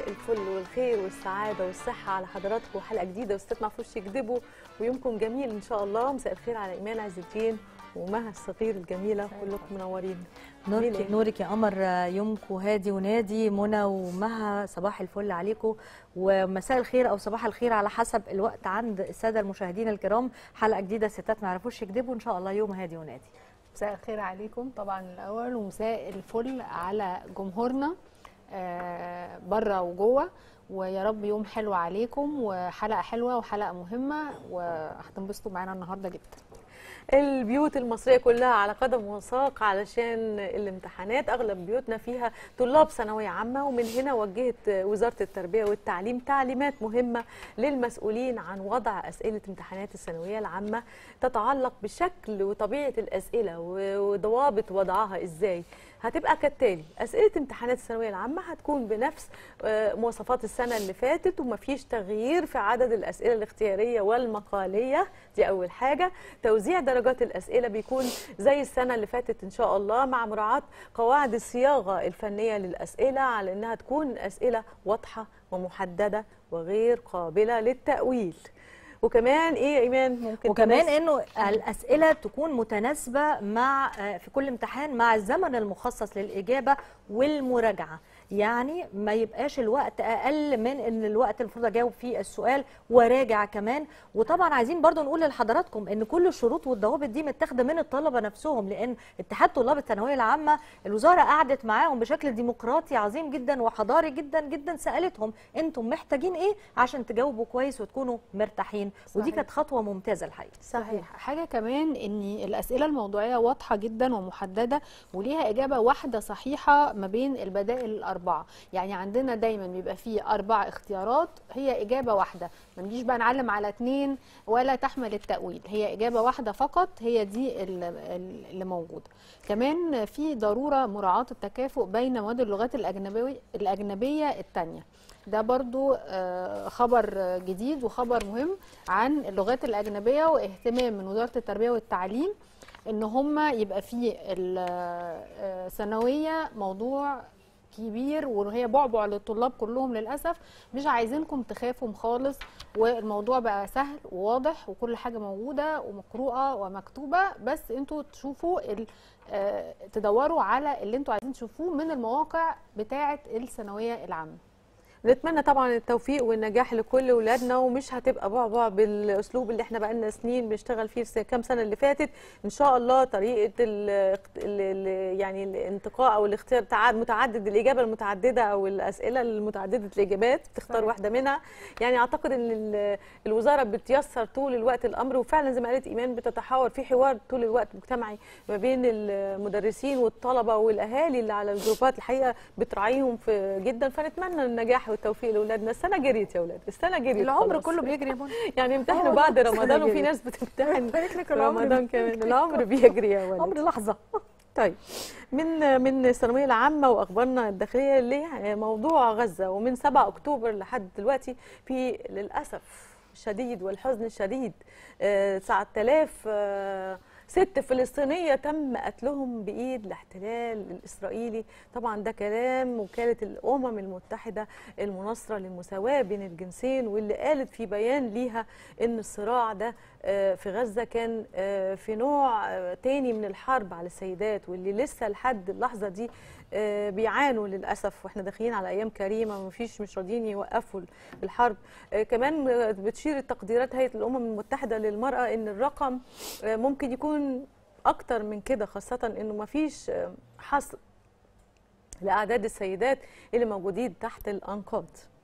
مساء الفل والخير والسعاده والصحه على حضراتكم حلقه جديده وستات ما فيش يكذبوا ويومكم جميل ان شاء الله مساء الخير على ايمان عز الدين ومها الصغير الجميله كلكم منورين نورك مين؟ نورك يا قمر يومكم هادي ونادي منى ومها صباح الفل عليكم ومساء الخير او صباح الخير على حسب الوقت عند الساده المشاهدين الكرام حلقه جديده ستات ما يعرفوش يكذبوا ان شاء الله يوم هادي ونادي مساء الخير عليكم طبعا الاول ومساء الفل على جمهورنا آه، بره وجوه ويا رب يوم حلو عليكم وحلقه حلوه وحلقه مهمه وهتنبسطوا معانا النهارده جدا البيوت المصريه كلها على قدم وساق علشان الامتحانات اغلب بيوتنا فيها طلاب ثانويه عامه ومن هنا وجهت وزاره التربيه والتعليم تعليمات مهمه للمسؤولين عن وضع اسئله امتحانات الثانويه العامه تتعلق بشكل وطبيعه الاسئله وضوابط وضعها ازاي هتبقى كالتالي اسئله امتحانات الثانويه العامه هتكون بنفس آه، مواصفات السنه اللي فاتت ومفيش تغيير في عدد الاسئله الاختياريه والمقاليه دي اول حاجه توزيع درجات الاسئله بيكون زي السنه اللي فاتت ان شاء الله مع مراعاه قواعد الصياغه الفنيه للاسئله على انها تكون اسئله واضحه ومحدده وغير قابله للتاويل وكمان ايه يا ايمان ممكن وكمان تناسب- انه الاسئله تكون متناسبه مع آه، في كل امتحان مع الزمن المخصص للاجابه والمراجعه يعني ما يبقاش الوقت اقل من ان الوقت المفروض اجاوب فيه السؤال وراجع كمان وطبعا عايزين برضو نقول لحضراتكم ان كل الشروط والضوابط دي متاخده من الطلبه نفسهم لان اتحاد طلاب الثانويه العامه الوزاره قعدت معاهم بشكل ديمقراطي عظيم جدا وحضاري جدا جدا سالتهم انتم محتاجين ايه عشان تجاوبوا كويس وتكونوا مرتاحين ودي صحيح. كانت خطوه ممتازه الحقيقه صحيح حاجه كمان ان الاسئله الموضوعيه واضحه جدا ومحدده وليها اجابه واحده صحيحه ما بين البدائل الاربعه يعني عندنا دايما بيبقى فيه اربع اختيارات هي اجابه واحده ما نجيش بقى نعلم على اتنين ولا تحمل التاويل هي اجابه واحده فقط هي دي ال- ال- اللي موجوده كمان في ضروره مراعاه التكافؤ بين مواد اللغات الاجنبيه الاجنبيه الثانيه ده برضو آه، خبر آه، جديد وخبر مهم عن اللغات الأجنبية واهتمام من وزارة التربية والتعليم ان هم يبقى في الثانوية موضوع كبير وهي بعبع للطلاب كلهم للأسف مش عايزينكم تخافوا خالص والموضوع بقى سهل وواضح وكل حاجة موجودة ومقروءة ومكتوبة بس انتوا تشوفوا ال- آه، تدوروا على اللي انتوا عايزين تشوفوه من المواقع بتاعة الثانوية العامة نتمنى طبعا التوفيق والنجاح لكل اولادنا ومش هتبقى بعبع بالاسلوب اللي احنا بقالنا سنين بنشتغل فيه في كام سنه اللي فاتت ان شاء الله طريقه ال ال يعني الانتقاء او الاختيار تع- متعدد الاجابه المتعدده او الاسئله المتعدده الاجابات تختار صحيح. واحده منها يعني اعتقد ان ال- الوزاره بتيسر طول الوقت الامر وفعلا زي ما قالت ايمان بتتحاور في حوار طول الوقت مجتمعي ما بين المدرسين والطلبه والاهالي اللي على الجروبات الحقيقه بتراعيهم في جدا فنتمنى النجاح والتوفيق لاولادنا السنه جريت يا اولاد السنه جريت العمر خلاص. كله بيجري يا منى يعني امتحنوا آه، بعد السنة رمضان وفي جريت. ناس بتمتحن بارك لك في العمر رمضان بيجري. كمان العمر بيجري يا ولد عمر لحظه طيب من من الثانويه العامه واخبارنا الداخليه لموضوع غزه ومن 7 اكتوبر لحد دلوقتي في للاسف الشديد والحزن الشديد آه، 9000 آه، ست فلسطينيه تم قتلهم بايد الاحتلال الاسرائيلي طبعا ده كلام وكاله الامم المتحده المناصره للمساواه بين الجنسين واللي قالت في بيان ليها ان الصراع ده آه، في غزه كان آه، في نوع آه، تاني من الحرب على السيدات واللي لسه لحد اللحظه دي آه، بيعانوا للاسف واحنا داخلين على ايام كريمه ومفيش مش راضيين يوقفوا الحرب آه، كمان آه، بتشير التقديرات هيئه الامم المتحده للمراه ان الرقم آه، ممكن يكون اكتر من كده خاصه انه مفيش آه، حصر لاعداد السيدات اللي موجودين تحت الانقاض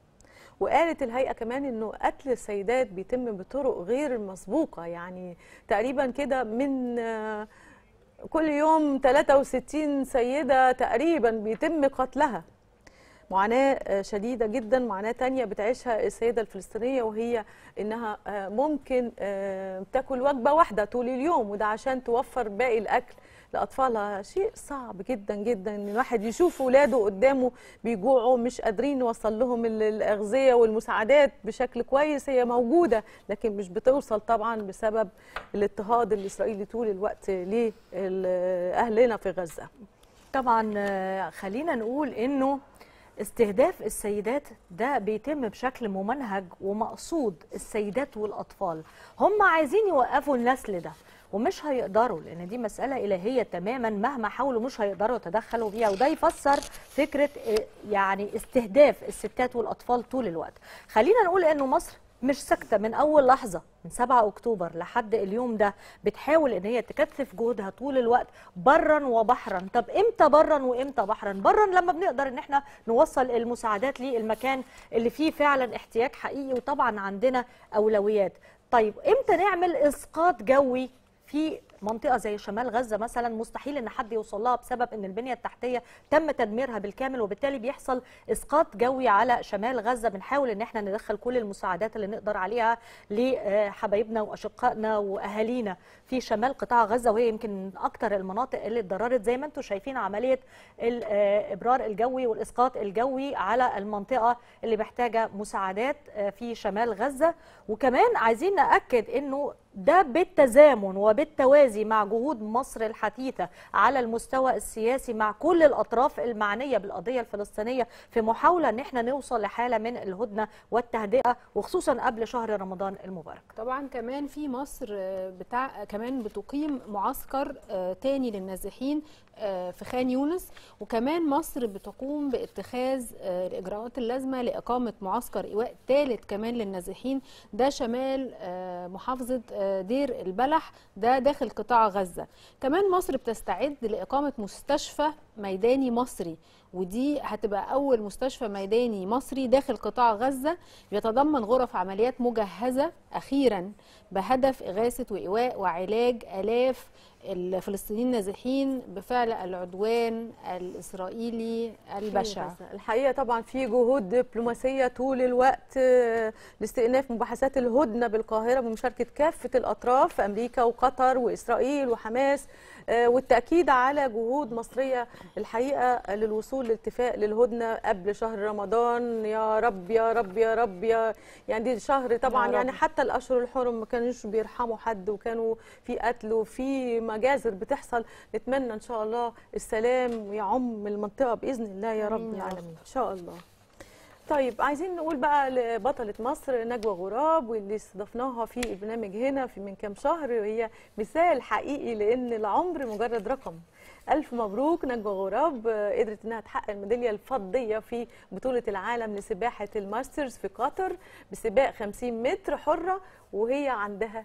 وقالت الهيئه كمان انه قتل السيدات بيتم بطرق غير مسبوقه يعني تقريبا كده من آه، كل يوم 63 سيده تقريبا بيتم قتلها معاناة آه، شديدة جدا معاناة تانية بتعيشها السيدة الفلسطينية وهي إنها آه، ممكن آه، تاكل وجبة واحدة طول اليوم وده عشان توفر باقي الأكل لأطفالها شيء صعب جدا جدا إن الواحد يشوف ولاده قدامه بيجوعوا مش قادرين نوصل لهم ال- الأغذية والمساعدات بشكل كويس هي موجودة لكن مش بتوصل طبعا بسبب الاضطهاد الإسرائيلي طول الوقت لأهلنا في غزة طبعا آه، خلينا نقول انه استهداف السيدات ده بيتم بشكل ممنهج ومقصود السيدات والأطفال هم عايزين يوقفوا النسل ده ومش هيقدروا لان دي مساله الهيه تماما مهما حاولوا مش هيقدروا يتدخلوا بيها وده يفسر فكره إيه، يعني استهداف الستات والاطفال طول الوقت خلينا نقول انه مصر مش ساكته من اول لحظه من 7 اكتوبر لحد اليوم ده بتحاول ان هي تكثف جهودها طول الوقت برا وبحرا طب امتى برا وامتى بحرا برا لما بنقدر ان احنا نوصل المساعدات للمكان اللي فيه فعلا احتياج حقيقي وطبعا عندنا اولويات طيب امتى نعمل اسقاط جوي في منطقه زي شمال غزه مثلا مستحيل ان حد يوصل لها بسبب ان البنيه التحتيه تم تدميرها بالكامل وبالتالي بيحصل اسقاط جوي على شمال غزه بنحاول ان احنا ندخل كل المساعدات اللي نقدر عليها لحبايبنا واشقائنا واهالينا في شمال قطاع غزه وهي يمكن من اكثر المناطق اللي اتضررت زي ما انتم شايفين عمليه الابرار الجوي والاسقاط الجوي على المنطقه اللي محتاجه مساعدات في شمال غزه وكمان عايزين ناكد انه ده بالتزامن وبالتوازي مع جهود مصر الحثيثة على المستوى السياسي مع كل الأطراف المعنية بالقضية الفلسطينية في محاولة أن احنا نوصل لحالة من الهدنة والتهدئة وخصوصا قبل شهر رمضان المبارك طبعا كمان في مصر بتاع كمان بتقيم معسكر تاني للنازحين في خان يونس وكمان مصر بتقوم باتخاذ الاجراءات اللازمه لاقامه معسكر ايواء ثالث كمان للنازحين ده شمال محافظه دير البلح ده داخل قطاع غزه كمان مصر بتستعد لاقامه مستشفى ميداني مصري ودي هتبقى اول مستشفى ميداني مصري داخل قطاع غزه بيتضمن غرف عمليات مجهزه اخيرا بهدف اغاثه وايواء وعلاج الاف الفلسطينيين النازحين بفعل العدوان الاسرائيلي البشع الحقيقه طبعا في جهود دبلوماسيه طول الوقت لاستئناف مباحثات الهدنه بالقاهره بمشاركه كافه الاطراف امريكا وقطر واسرائيل وحماس والتاكيد على جهود مصريه الحقيقه للوصول لاتفاق للهدنه قبل شهر رمضان يا رب يا رب يا رب يا يعني دي شهر طبعا يعني حتى الاشهر الحرم ما كانوش بيرحموا حد وكانوا في قتل وفي مجازر بتحصل نتمنى ان شاء الله السلام ويعم المنطقه باذن الله يا رب العالمين ان شاء الله طيب عايزين نقول بقى لبطلة مصر نجوى غراب واللي استضفناها في البرنامج هنا في من كام شهر وهي مثال حقيقي لأن العمر مجرد رقم ألف مبروك نجوى غراب قدرت إنها تحقق الميدالية الفضية في بطولة العالم لسباحة الماسترز في قطر بسباق 50 متر حرة وهي عندها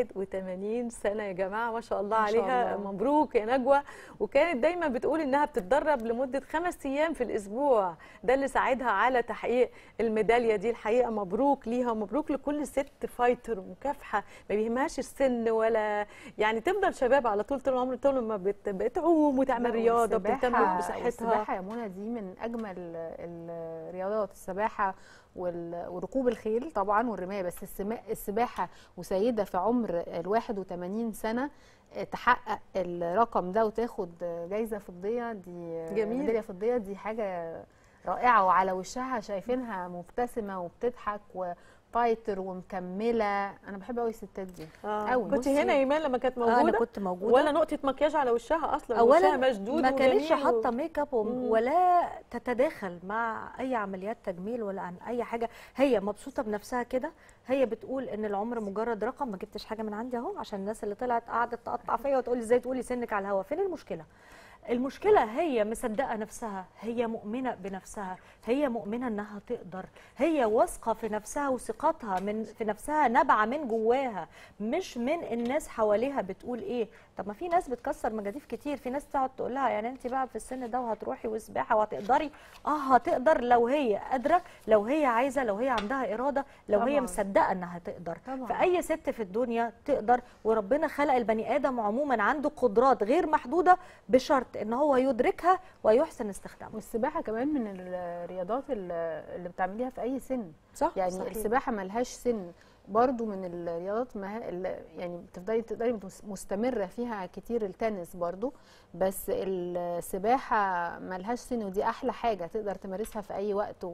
81 سنة يا جماعة ما شاء الله ما شاء عليها الله. مبروك يا نجوى وكانت دايما بتقول إنها بتتدرب لمدة خمس أيام في الأسبوع ده اللي ساعدها على تحقيق الميدالية دي الحقيقة مبروك ليها ومبروك لكل ست فايتر مكافحة ما بيهمهاش السن ولا يعني تفضل شباب على طول طول العمر طول ما بت- بتعوم وتعمل رياضة وبتهتم والسباحة- بصحتها والسباحة يا منى دي من أجمل الرياضات السباحة وال- وركوب الخيل طبعا والرماية بس السما- السباحة وسيدة في عمر ال 81 سنة آه، تحقق الرقم ده وتاخد جايزة فضية دي جميل. ميدالية فضية دي حاجة رائعة وعلى وشها شايفينها مبتسمة وبتضحك وفايتر ومكملة أنا بحب أوي الستات دي آه. أوي. كنت بصي، هنا ايمان لما كانت موجودة انا كنت موجوده ولا نقطة مكياج على وشها أصلا اولا وشها مشدود ما كانتش وجميل و- حاطه ميك اب وم- مم. ولا تتداخل مع اي عمليات تجميل ولا عن اي حاجه هي مبسوطه بنفسها كده هي بتقول ان العمر مجرد رقم ما جبتش حاجه من عندي اهو عشان الناس اللي طلعت قعدت تقطع فيا وتقول لي ازاي تقولي سنك على الهوا فين المشكله المشكلة هي مصدقة نفسها هي مؤمنة بنفسها هي مؤمنة انها تقدر هي واثقة في نفسها وثقتها من في نفسها نابعة من جواها مش من الناس حواليها بتقول ايه طب ما في ناس بتكسر مجاديف كتير في ناس تقعد تقول لها يعني انت بقى في السن ده وهتروحي وسباحة وهتقدري اه هتقدر لو هي قادرة لو هي عايزة لو هي عندها إرادة لو هي طبعاً. مصدقة انها تقدر طبعاً. فأي ست في الدنيا تقدر وربنا خلق البني آدم عموما عنده قدرات غير محدودة بشرط ان هو يدركها ويحسن استخدامها والسباحة كمان من الرياضات اللي اللي بتعمليها في أي سن صح يعني صحيح. السباحة ملهاش سن برضو من الرياضات ما ه- ال- يعني بتفضلي تقدري مس- مستمرة فيها كتير التنس برضو بس السباحة ملهاش سن ودي أحلى حاجة تقدر تمارسها في أي وقت و-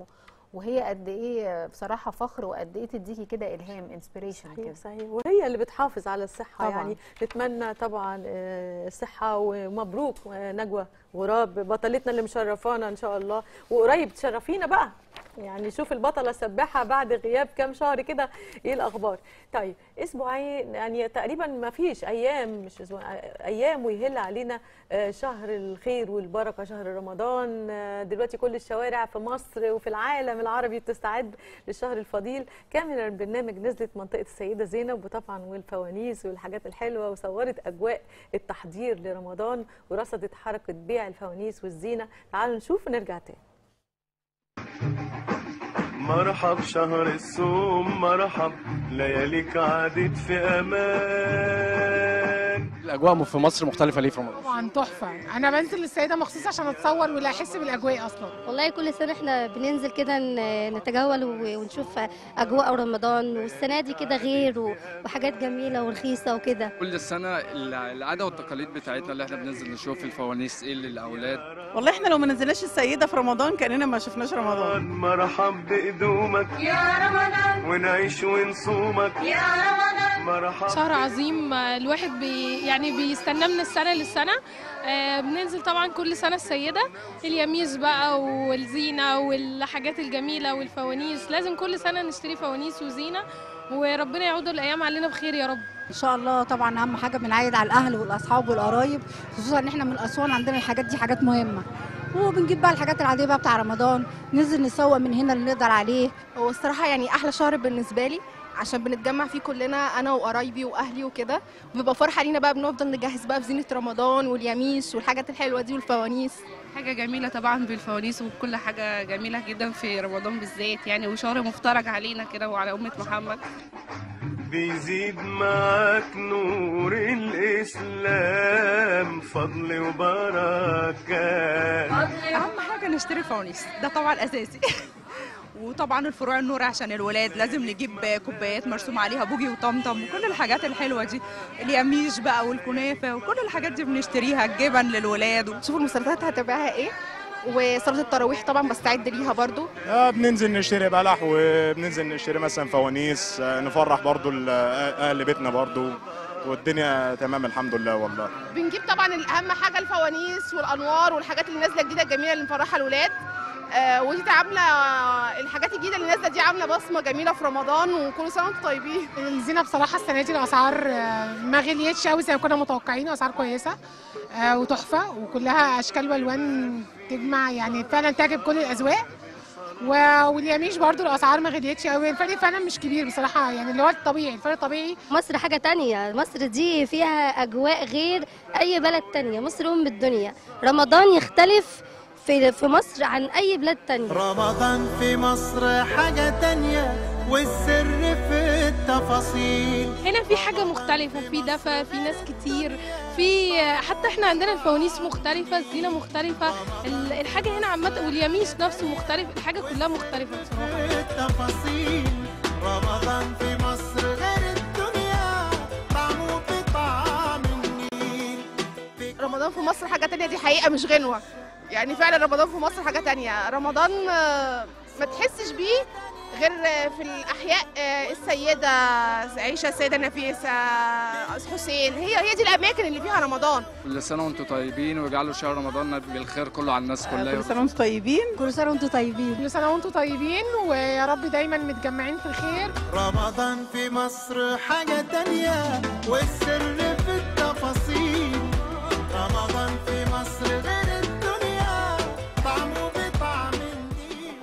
وهي قد ايه بصراحه فخر وقد ايه تديكي كده الهام انسبيريشن صحيح كده صحيح وهي اللي بتحافظ على الصحة طبعاً. يعني نتمنى طبعا آه، الصحة ومبروك آه، نجوى غراب بطلتنا اللي مشرفانا إن شاء الله وقريب تشرفينا بقى يعني شوف البطلة السباحة بعد غياب كام شهر كده ايه الأخبار طيب اسبوعين يعني تقريبا ما فيش أيام مش أسبوع أيام ويهل علينا آه، شهر الخير والبركة شهر رمضان آه، دلوقتي كل الشوارع في مصر وفي العالم العربي بتستعد للشهر الفضيل كاميرا البرنامج نزلت منطقة السيدة زينب وطبعا والفوانيس والحاجات الحلوة وصورت أجواء التحضير لرمضان ورصدت حركة بيع الفوانيس والزينة تعالوا نشوف ونرجع تاني مرحب شهر الصوم مرحب لياليك عادت في امان الاجواء في مصر مختلفه ليه في رمضان طبعا تحفه انا بنزل السيده مخصوص عشان اتصور ولا احس بالاجواء اصلا والله كل سنة احنا بننزل كده ن- نتجول و- ونشوف أجواء رمضان والسنة دي كده غير و- وحاجات جميلة ورخيصة وكده كل السنة الع- العادة والتقاليد بتاعتنا اللي احنا بننزل نشوف الفوانيس ايه للأولاد والله احنا لو ما نزلناش السيدة في رمضان كأننا ما شفناش رمضان مرحب بقدومك يا رمضان ونعيش ونصومك يا رمضان مرحب شهر عظيم آه، الواحد بي يعني بيستناه من السنه للسنه آه، بننزل طبعا كل سنه السيده اليميز بقى والزينه والحاجات الجميله والفوانيس لازم كل سنه نشتري فوانيس وزينه وربنا يعود الايام علينا بخير يا رب ان شاء الله طبعا اهم حاجه بنعيد على الاهل والاصحاب والقرايب خصوصا ان احنا من اسوان عندنا الحاجات دي حاجات مهمه وبنجيب بقى الحاجات العاديه بقى بتاع رمضان ننزل نسوق من هنا اللي نقدر عليه هو الصراحة يعني أحلى شهر بالنسبة لي عشان بنتجمع فيه كلنا أنا وقرايبي وأهلي وكده وبيبقى فرحة لينا بقى بنفضل نجهز بقى في زينة رمضان واليميش والحاجات الحلوة دي والفوانيس حاجة جميلة طبعا بالفوانيس وكل حاجة جميلة جدا في رمضان بالذات يعني وشهر مفترج علينا كده وعلى أمة محمد بيزيد معاك نور الإسلام فضل وبركات أهم حاجة نشتري فوانيس ده طبعا أساسي وطبعا الفروع النور عشان الولاد لازم نجيب كوبايات مرسوم عليها بوجي وطمطم وكل الحاجات الحلوة دي اليميش بقى والكنافة وكل الحاجات دي بنشتريها الجبن للولاد شوفوا المسلسلات هتابعها إيه وصلاة التراويح طبعا بستعد ليها برضو آه بننزل نشتري بلح وبننزل نشتري مثلا فوانيس آه نفرح برضو ال- آه، اهل بيتنا برضو والدنيا تمام الحمد لله والله بنجيب طبعا الأهم حاجة الفوانيس والأنوار والحاجات اللي نازلة جديدة الجميلة اللي مفرحة الولاد آه ودي عاملة الحاجات الجديدة اللي نازلة دي عاملة بصمة جميلة في رمضان وكل سنة وانتم طيبين الزينه بصراحه السنه دي الاسعار آه، ما غليتش قوي زي ما كنا متوقعين اسعار كويسه آه، وتحفه وكلها اشكال والوان تجمع يعني فعلا تعجب كل الاذواق و- واليميش برضو الاسعار ما غليتش قوي الفرق فعلا مش كبير بصراحه يعني اللي هو الطبيعي الفرق الطبيعي مصر حاجة تانية مصر دي فيها أجواء غير أي بلد تانية مصر أم الدنيا رمضان يختلف في في مصر عن أي بلاد تانية رمضان في مصر حاجة تانية والسر في التفاصيل هنا في حاجة مختلفة في دفى في ناس كتير في حتى احنا عندنا الفوانيس مختلفة الزينة مختلفة ال- الحاجة هنا عامة واليميش نفسه مختلف الحاجة كلها مختلفة بصراحة التفاصيل رمضان في مصر غير الدنيا طعمه بطعم النيل رمضان في مصر حاجة تانية دي حقيقة مش غنوة يعني فعلا رمضان في مصر حاجة تانية رمضان آه، ما تحسش بيه غير آه، في الأحياء آه، السيدة عيشة السيدة نفيسة حسين هي هي دي الأماكن اللي فيها رمضان كل سنة وانتم طيبين ويجعلوا شهر رمضان بالخير كله على الناس كلها كل سنة وانتم طيبين كل سنه وانتم طيبين كل سنة وانتم طيبين ويا رب دايما متجمعين في الخير رمضان في مصر حاجة تانية والسر في التفاصيل رمضان في مصر غير الدنيا طعمه بطعم النيل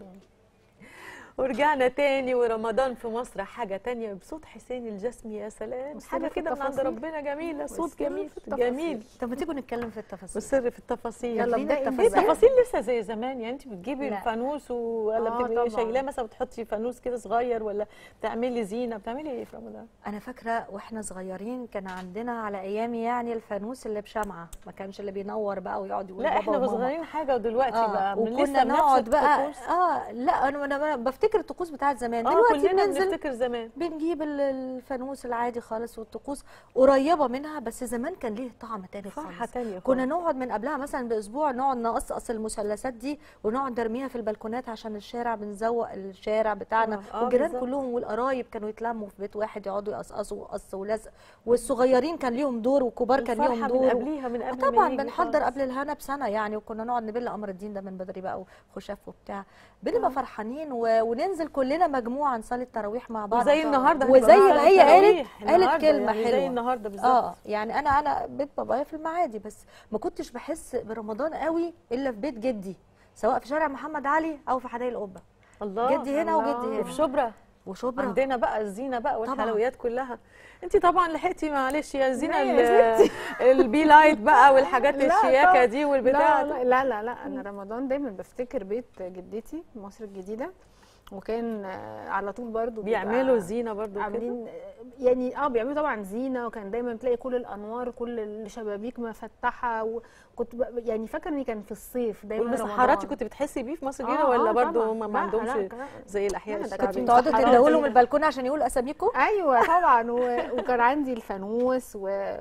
ورجعنا تاني ورمضان في مصر حاجة تانية بصوت حسين الجسمي يا سلام والسر حاجة في كده من عند التفاصيل. ربنا جميلة صوت والسر جميل في التفاصيل. جميل طب ما تيجوا نتكلم في التفاصيل والسر في التفاصيل يلا هي ابدأي التفاصيل انت. التفاصيل لسه زي زمان يعني انت بتجيبي لا. الفانوس ولا آه بتبقي طبعاً. شايلاه مثلا بتحطي فانوس كده صغير ولا بتعملي زينة بتعملي ايه في رمضان؟ انا فاكره واحنا صغيرين كان عندنا على ايامي يعني الفانوس اللي بشمعه ما كانش اللي بينور بقى ويقعد يقول لا بابا احنا وماما. صغيرين حاجة ودلوقتي آه بقى من وكنا لسه بنفس نقعد بقى الطقوس. اه لا انا انا بفتكر بنفتكر الطقوس بتاعت زمان اه دلوقتي كلنا بننزل بنفتكر زمان بنجيب ال- الفانوس العادي خالص والطقوس قريبه منها بس زمان كان ليه طعم تاني فرحة خالص تانية كنا خالص. نقعد من قبلها مثلا باسبوع نقعد نقصقص المثلثات دي ونقعد نرميها في البلكونات عشان الشارع بنزوق الشارع بتاعنا آه، آه، والجيران بالظبط. كلهم والقرايب كانوا يتلموا في بيت واحد يقعدوا يقصقصوا قص ولزق والصغيرين كان ليهم دور والكبار كان ليهم الفرحة من دور قبليها من قبل ما طبعا يجي بنحضر خالص. قبل الهنا بسنه يعني وكنا نقعد نبل قمر الدين ده من بدري بقى وخشاف وبتاع بنبقى فرحانين و... وننزل كلنا مجموعه نصلي التراويح مع بعض وزي النهارده وزي هنبقى ما بنصلي هي قالت التراويح قالت النهاردة، كلمه يعني حلوه زي النهارده بالظبط اه يعني انا انا بيت بابايا في المعادي بس ما كنتش بحس برمضان قوي الا في بيت جدي سواء في شارع محمد علي او في حدائق القبه الله جدي هنا الله. وجدي هنا وفي شبرا وشبرا عندنا بقى الزينه بقى طبعاً. والحلويات كلها انت طبعا لحقتي معلش يا زينه لا يا ال- البي لايت بقى والحاجات لا الشياكه طبعاً. دي والبتاع لا لا لا لا, لا انا رمضان دايما بفتكر بيت جدتي مصر الجديده وكان آه، على طول برضو بيبقى بيعملوا زينه برضو كده عاملين يعني اه بيعملوا طبعا زينه وكان دايما تلاقي كل الانوار كل الشبابيك مفتحه وكنت ب- يعني فاكره ان كان في الصيف دايما والمسحراتي رمضان. كنت بتحسي بيه في مصر آه، الجديده ولا آه، برضو طبعاً. هم ما لا، عندهمش لا، كان- زي الاحياء لا، ده الشعبيه كنتوا تقعدوا مسحراتي. تندهوا لهم البلكونه عشان يقولوا اساميكم ايوه طبعا و... وكان عندي الفانوس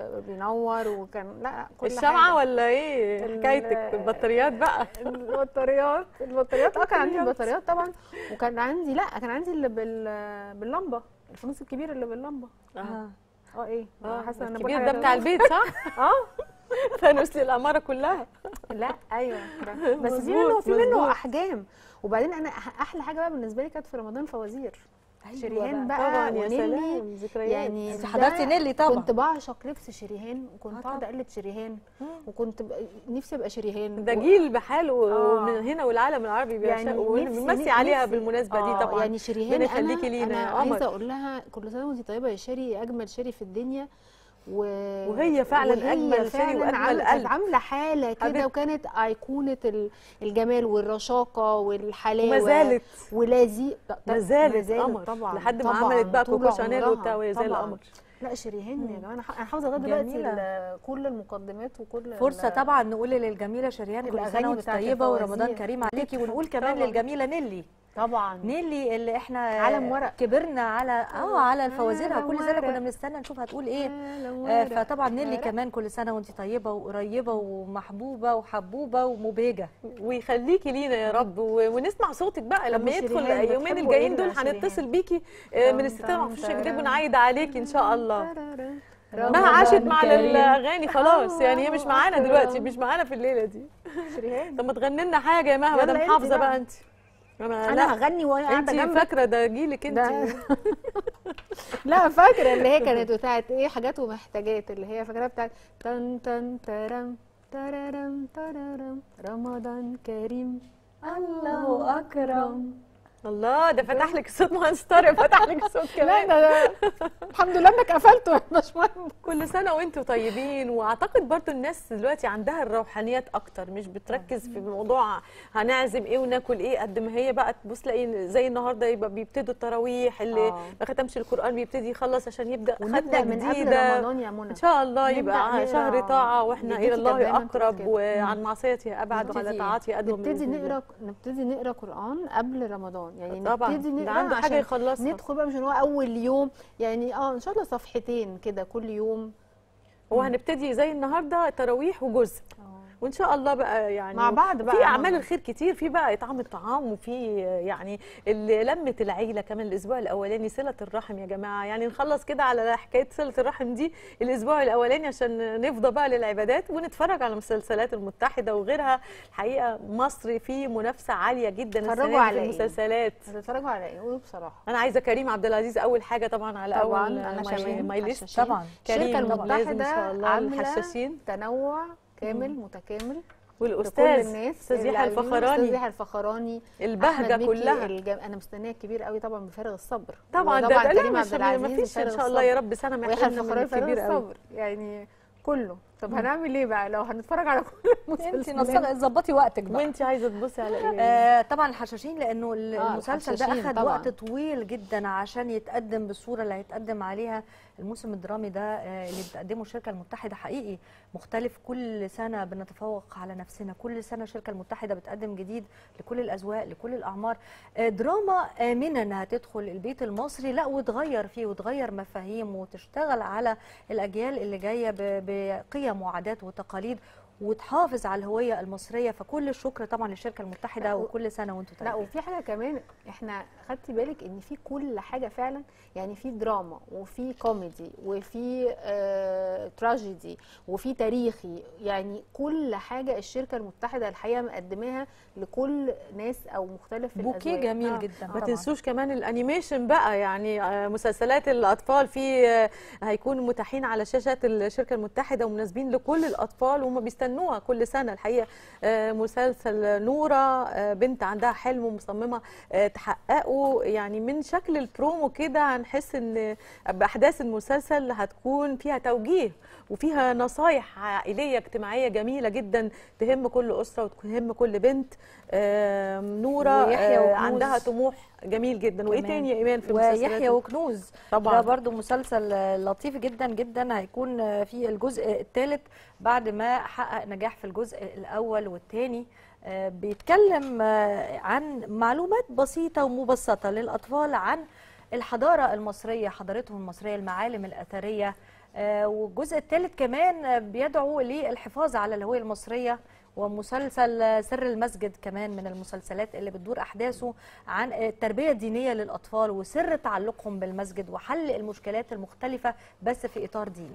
وبينور وكان لا كل الشمعه حاجة. ولا ايه ال- حكايتك البطاريات بقى البطاريات البطاريات اه كان عندي البطاريات طبعا وكان عندي لا كان عندي اللي بال... باللمبه الفانوس الكبير اللي باللمبه اه اه ايه اه حاسه ان أنا بقول الكبير حاجة ده بتاع غريبة. البيت صح؟ اه فانوس للعماره كلها لا ايوه ده. بس في مظبوط، منه في منه مظبوط. احجام وبعدين انا أح- احلى حاجه بقى بالنسبه لي كانت في رمضان فوازير شريهان بقى طبعا يا ونيلي. سلام ذكريات يعني انت ده حضرتي نيلي طبعا كنت بعشق لبس شريهان وكنت آه اقعد اقلد شريهان وكنت ب... نفسي ابقى شريهان ده و- جيل بحاله آه. ومن هنا والعالم العربي يعني بيعشقوا نفسي- ونمسي عليها نفسي- بالمناسبه آه، دي طبعا يعني شريهان ربنا انا يخليكي لينا انا يا عايزه قمر اقول لها كل سنه وانت طيبه يا شري اجمل شري في الدنيا و... وهي فعلاً وهي أجمل شري فعلاً وأجمل عاملة- قلب. كانت عامله حاله كده حبيبتي. وكانت ايقونه ال- الجمال والرشاقه والحلاوه ما زالت ولازي ما زالت قمر طبعا لحد ما طبعاً، عملت بقى طول كوكو شانيل عمرها، وبتاع وهي زي طبعاً. القمر لا شريهان يا جماعه انا ح- أنا حافظه لغايه دلوقتي جميلة. ال- كل المقدمات وكل فرصه ال- طبعا نقول للجميله شريان كل الأغاني سنه وانت بتاعت طيبه ورمضان الفوازير. كريم عليكي ونقول كمان طبعاً. للجميله نيلي طبعا نيلي اللي احنا علم ورق. كبرنا على اه على الفوازيرها علم كل سنه ورق. كنا بنستنى نشوف هتقول ايه علم آه ورق. فطبعا نيلي ورق. كمان كل سنه وانت طيبه وقريبه ومحبوبه وحبوبه ومبهجه ويخليكي لينا يا رب و- ونسمع صوتك بقى لما شريهان يدخل اليومين بتحبوا الجايين إيه دول بقى شريهان؟ هنتصل بيكي آه، من تم الستات تم ما فيش جديد ترم. ونعيد عليكي ان شاء الله رمضان ما عاشت مع كريم. الاغاني خلاص يعني هي مش معانا أكرم. دلوقتي مش معانا في الليله دي شريهان طب ما تغني لنا حاجه يا مها ما يلا دام انت حافظه بقى. بقى انت انا انا لا هغني وهي قاعده انت جنبك فاكره ده جيلك ده- انت لا فاكره اللي هي كانت بتاعت ايه حاجات ومحتاجات اللي هي فاكره بتاعت تن تن ترم تررم تررم رمضان كريم الله اكرم الله ده فتح لك الصوت مهندس طارق فتح لك الصوت لا كمان ده ده الحمد لله انك قفلته مش مهم كل سنه وانتم طيبين واعتقد برضو الناس دلوقتي عندها الروحانيات اكتر مش بتركز في موضوع هنعزم ايه وناكل ايه قد ما هي بقى تبص تلاقي زي النهارده يبقى بيبتدوا التراويح اللي آه. ما ختمش القران بيبتدي يخلص عشان يبدا ونبدا ختمه من قبل جديده رمضان يا منى ان شاء الله نبدأ يبقى نقرا. شهر طاعه واحنا جدتي الى كانت دايماً الله تقول اقرب كده. وعن معصيته ابعد وعلى نبتدي- طاعته ادعو نبتدي نقرا نبتدي نقرا قران قبل رمضان يعني طبعاً. نبتدي ده نقرا عنده حاجة عشان يخلصها. ندخل بقى مش إن هو اول يوم يعني اه ان شاء الله صفحتين كده كل يوم هو هنبتدي زي النهارده تراويح وجزء وان شاء الله بقى يعني مع بعض بقى في يا اعمال منى. الخير كتير في بقى اطعام الطعام وفي يعني اللي لمه العيله كمان الاسبوع الاولاني صله الرحم يا جماعه يعني نخلص كده على حكايه صله الرحم دي الاسبوع الاولاني عشان نفضى بقى للعبادات ونتفرج على مسلسلات المتحده وغيرها الحقيقه مصر في منافسه عاليه جدا السنة اتفرجوا دي على في إيه؟ المسلسلات هتتفرجوا على ايه قولوا بصراحه انا عايزه كريم عبد العزيز اول حاجه طبعا على طبعاً، اول أنا ماي- كمان ماي ليست حشاشين. طبعا كريم الشركه طبعاً لازم ان شاء المتحده الله عامله الحشاشين تنوع كامل متكامل والاستاذ لكل الناس استاذ يحيى العلميين، الفخراني استاذ يحيى الفخراني البهجة أحمد مكي كلها. الجم... انا مستنيه الكبير قوي طبعا بفارغ الصبر طبعا ده وطبعاً ده لا كريم مش عبد العزيز ما فيش ان بفارغ شاء الله يا الصبر. رب سنه ما ويحيى يحرمنا من الفخراني بفارغ الكبير قوي الصبر يعني كله طب هنعمل ايه بقى لو هنتفرج على كل انت المسلسلات ظبطي وقتك بقى وانت عايزه تبصي على ايه آه طبعا الحشاشين لانه آه، المسلسل ده الحشاشين اخذ طبعاً. وقت طويل جدا عشان يتقدم بالصوره اللي هيتقدم عليها الموسم الدرامي ده آه، اللي بتقدمه الشركه المتحده حقيقي مختلف كل سنه بنتفوق على نفسنا كل سنه الشركه المتحده بتقدم جديد لكل الاذواق لكل الاعمار آه، دراما امنه انها تدخل البيت المصري لا وتغير فيه وتغير مفاهيم وتشتغل على الاجيال اللي جايه ب- بقيم وعادات وتقاليد وتحافظ على الهويه المصريه فكل الشكر طبعا للشركه المتحده وكل سنه وانتم لا طيبين وفي حاجه كمان احنا خدتي بالك ان في كل حاجه فعلا يعني في دراما وفي كوميدي وفي آه تراجيدي وفي تاريخي يعني كل حاجه الشركه المتحده الحقيقه مقدماها لكل ناس او مختلف بوكيه الأذواق. جميل آه. جدا ما طبعاً. تنسوش كمان الانيميشن بقى يعني آه، مسلسلات الاطفال في آه، هيكونوا متاحين على شاشات الشركه المتحده ومناسبين لكل الاطفال وهم بيستنوها كل سنه الحقيقه آه، مسلسل نوره آه، بنت عندها حلم ومصممه آه، تحققه يعني من شكل البرومو كده هنحس ان باحداث المسلسل هتكون فيها توجيه وفيها نصايح عائليه اجتماعيه جميله جدا تهم كل اسره وتهم كل بنت آه، نوره ويحيى آه، وكنوز. عندها طموح جميل جدا وايه كمان. تاني يا ايمان في المسلسلات ويحيى وكنوز طبعاً. ده برضو مسلسل آه، لطيف جدا جدا هيكون في الجزء الثالث بعد ما حقق نجاح في الجزء الاول والثاني بيتكلم آه، عن معلومات بسيطه ومبسطه للاطفال عن الحضاره المصريه حضارتهم المصريه المعالم الاثريه آه، والجزء الثالث كمان آه، بيدعو للحفاظ على الهويه المصريه ومسلسل سر المسجد كمان من المسلسلات اللي بتدور احداثه عن التربيه الدينيه للاطفال وسر تعلقهم بالمسجد وحل المشكلات المختلفه بس في اطار ديني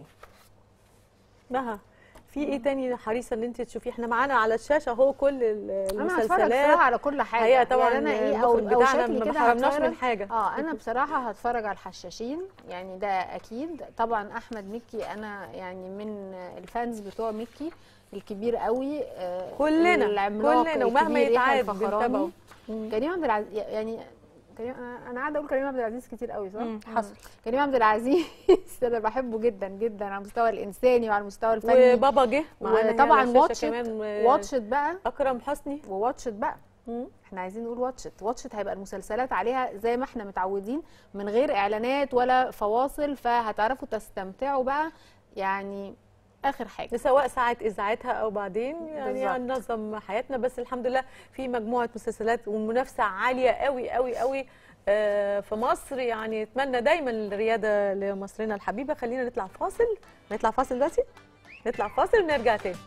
مها في ايه تاني حريصه ان انت تشوفيه احنا معانا على الشاشه اهو كل ال- انا هتفرج المسلسلات بصراحه على كل حاجه حقيقة طبعا يعني انا ايه او المخرج او بتاعنا شكلي ما كده حرمناش هتفرج. من حاجه اه انا بصراحه هتفرج على الحشاشين يعني ده اكيد طبعا احمد مكي انا يعني من الفانز بتوع مكي الكبير قوي آه، كلنا- العملاق كلنا ومهما الكبير يحيى يتعاد الفخراني. بنتابعه. كريم عبد العزيز يعني كريم أنا- انا قاعده اقول كريم عبد العزيز كتير قوي صح؟ مم، حصل. كريم عبد العزيز انا بحبه جدا جدا على المستوى الانساني وعلى المستوى الفني وبابا جه معانا هنا وطبعا على الشاشة واتشت كمان و- واتشت بقى اكرم حسني وواتشت بقى احنا عايزين نقول واتشت واتشت هيبقى المسلسلات عليها زي ما احنا متعودين من غير اعلانات ولا فواصل فهتعرفوا تستمتعوا بقى يعني اخر حاجه سواء ساعة إذاعتها أو بعدين يعني بالظبط. ننظم حياتنا بس الحمد لله في مجموعة مسلسلات ومنافسة عالية قوي قوي قوي آه، في مصر يعني اتمنى دايما الرياده لمصرنا الحبيبه خلينا نطلع فاصل نطلع فاصل دلوقتي نطلع فاصل ونرجع تاني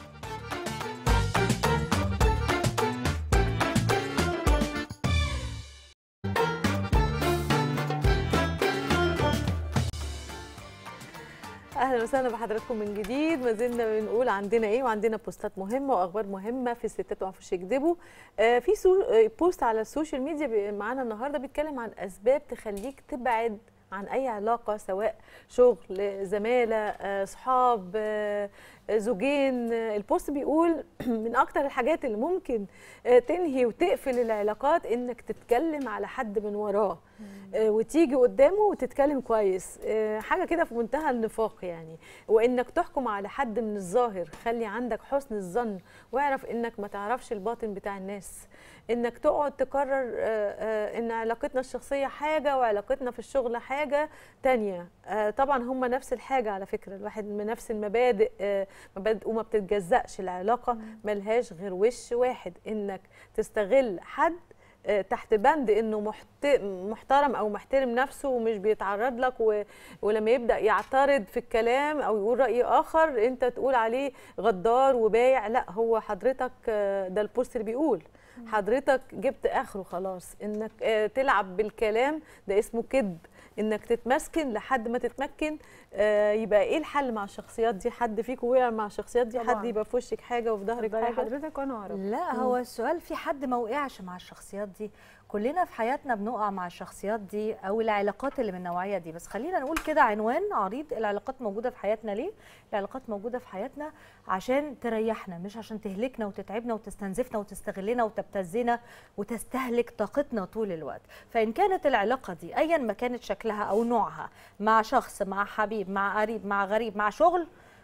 اهلا وسهلا بحضراتكم من جديد ما زلنا بنقول عندنا ايه وعندنا بوستات مهمه واخبار مهمه في الستات ما يعرفوش يكذبوا آه في سو آه، بوست على السوشيال ميديا بي- معانا النهارده بيتكلم عن اسباب تخليك تبعد عن اي علاقه سواء شغل زماله آه، صحاب آه، زوجين آه، البوست بيقول من اكتر الحاجات اللي ممكن آه، تنهي وتقفل العلاقات انك تتكلم على حد من وراه آه، وتيجي قدامه وتتكلم كويس آه، حاجه كده في منتهى النفاق يعني وانك تحكم على حد من الظاهر خلي عندك حسن الظن واعرف انك ما تعرفش الباطن بتاع الناس انك تقعد تقرر آه، آه، ان علاقتنا الشخصيه حاجه وعلاقتنا في الشغل حاجه تانية آه، طبعا هم نفس الحاجه على فكره الواحد من نفس المبادئ آه، مبادئ وما بتتجزأش العلاقه ملهاش غير وش واحد انك تستغل حد آه، تحت بند انه محت- محترم او محترم نفسه ومش بيتعرض لك و... ولما يبدا يعترض في الكلام او يقول راي اخر انت تقول عليه غدار وبايع لا هو حضرتك آه، ده البوست اللي بيقول حضرتك جبت اخره خلاص انك آه، تلعب بالكلام ده اسمه كذب انك تتمسكن لحد ما تتمكن آه، يبقى ايه الحل مع الشخصيات دي حد فيكم وقع مع الشخصيات دي طبعاً. حد يبقى في وشك حاجه وفي ظهرك اتفضلي حاجه حضرتك وانا اعرف لا هو السؤال في حد ما وقعش مع الشخصيات دي كلنا في حياتنا بنقع مع الشخصيات دي او العلاقات اللي من النوعيه دي بس خلينا نقول كده عنوان عريض العلاقات موجوده في حياتنا ليه العلاقات موجوده في حياتنا عشان تريحنا مش عشان تهلكنا وتتعبنا وتستنزفنا وتستغلنا وتبتزنا وتستهلك طاقتنا طول الوقت فان كانت العلاقه دي ايا ما كانت شكلها او نوعها مع شخص مع حبيب مع قريب مع غريب مع شغل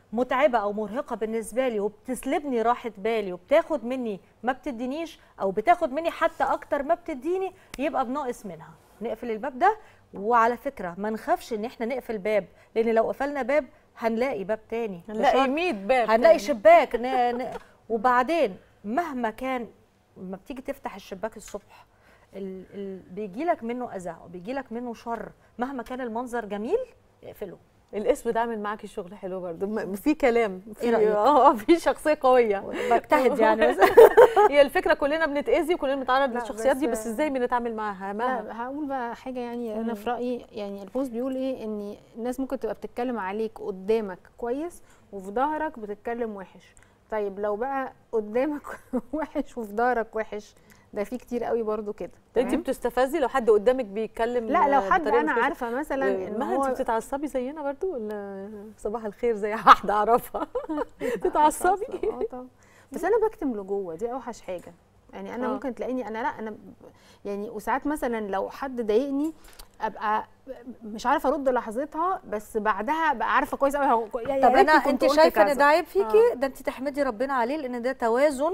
متعبه او مرهقه بالنسبه لي وبتسلبني راحه بالي وبتاخد مني ما بتدينيش او بتاخد مني حتى اكتر ما بتديني يبقى بناقص منها نقفل الباب ده وعلى فكره ما نخافش ان احنا نقفل باب لان لو قفلنا باب هنلاقي باب تاني هنلاقي بشرط- 100 باب هنلاقي تاني. شباك ن... ن... وبعدين مهما كان ما بتيجي تفتح الشباك الصبح ال... ال... بيجي لك منه اذى وبيجي لك منه شر مهما كان المنظر جميل اقفله الاسم ده عامل معاكي شغل حلو برضه م- في كلام إيه في رأيك؟ اه في شخصيه قويه بجتهد يعني بس هي الفكره كلنا بنتاذي وكلنا بنتعرض لا، للشخصيات دي بس- بس ازاي بنتعامل معاها ما لا هقول بقى حاجه يعني انا في رايي يعني البوست بيقول ايه ان الناس ممكن تبقى بتتكلم عليك قدامك كويس وفي ظهرك بتتكلم وحش طيب لو بقى قدامك وحش وفي ظهرك وحش ده في كتير قوي برضو كده انت تمام؟ بتستفزي لو حد قدامك بيتكلم لا لو حد بطريقة انا مش كويسة. عارفه مثلا ان ما هو انت بتتعصبي زينا برضو ولا صباح الخير زي واحده اعرفها تتعصبي اه طبعا بس انا بكتم لجوه دي اوحش حاجه يعني انا آه. ممكن تلاقيني انا لا انا ب- يعني وساعات مثلا لو حد ضايقني ابقى مش عارفه ارد لحظتها بس بعدها ابقى عارفه كويس قوي هو يا طب ريتني انا كنت انت قلت شايفه كذا. ان ده عيب فيكي آه. ده انت تحمدي ربنا عليه لان ده توازن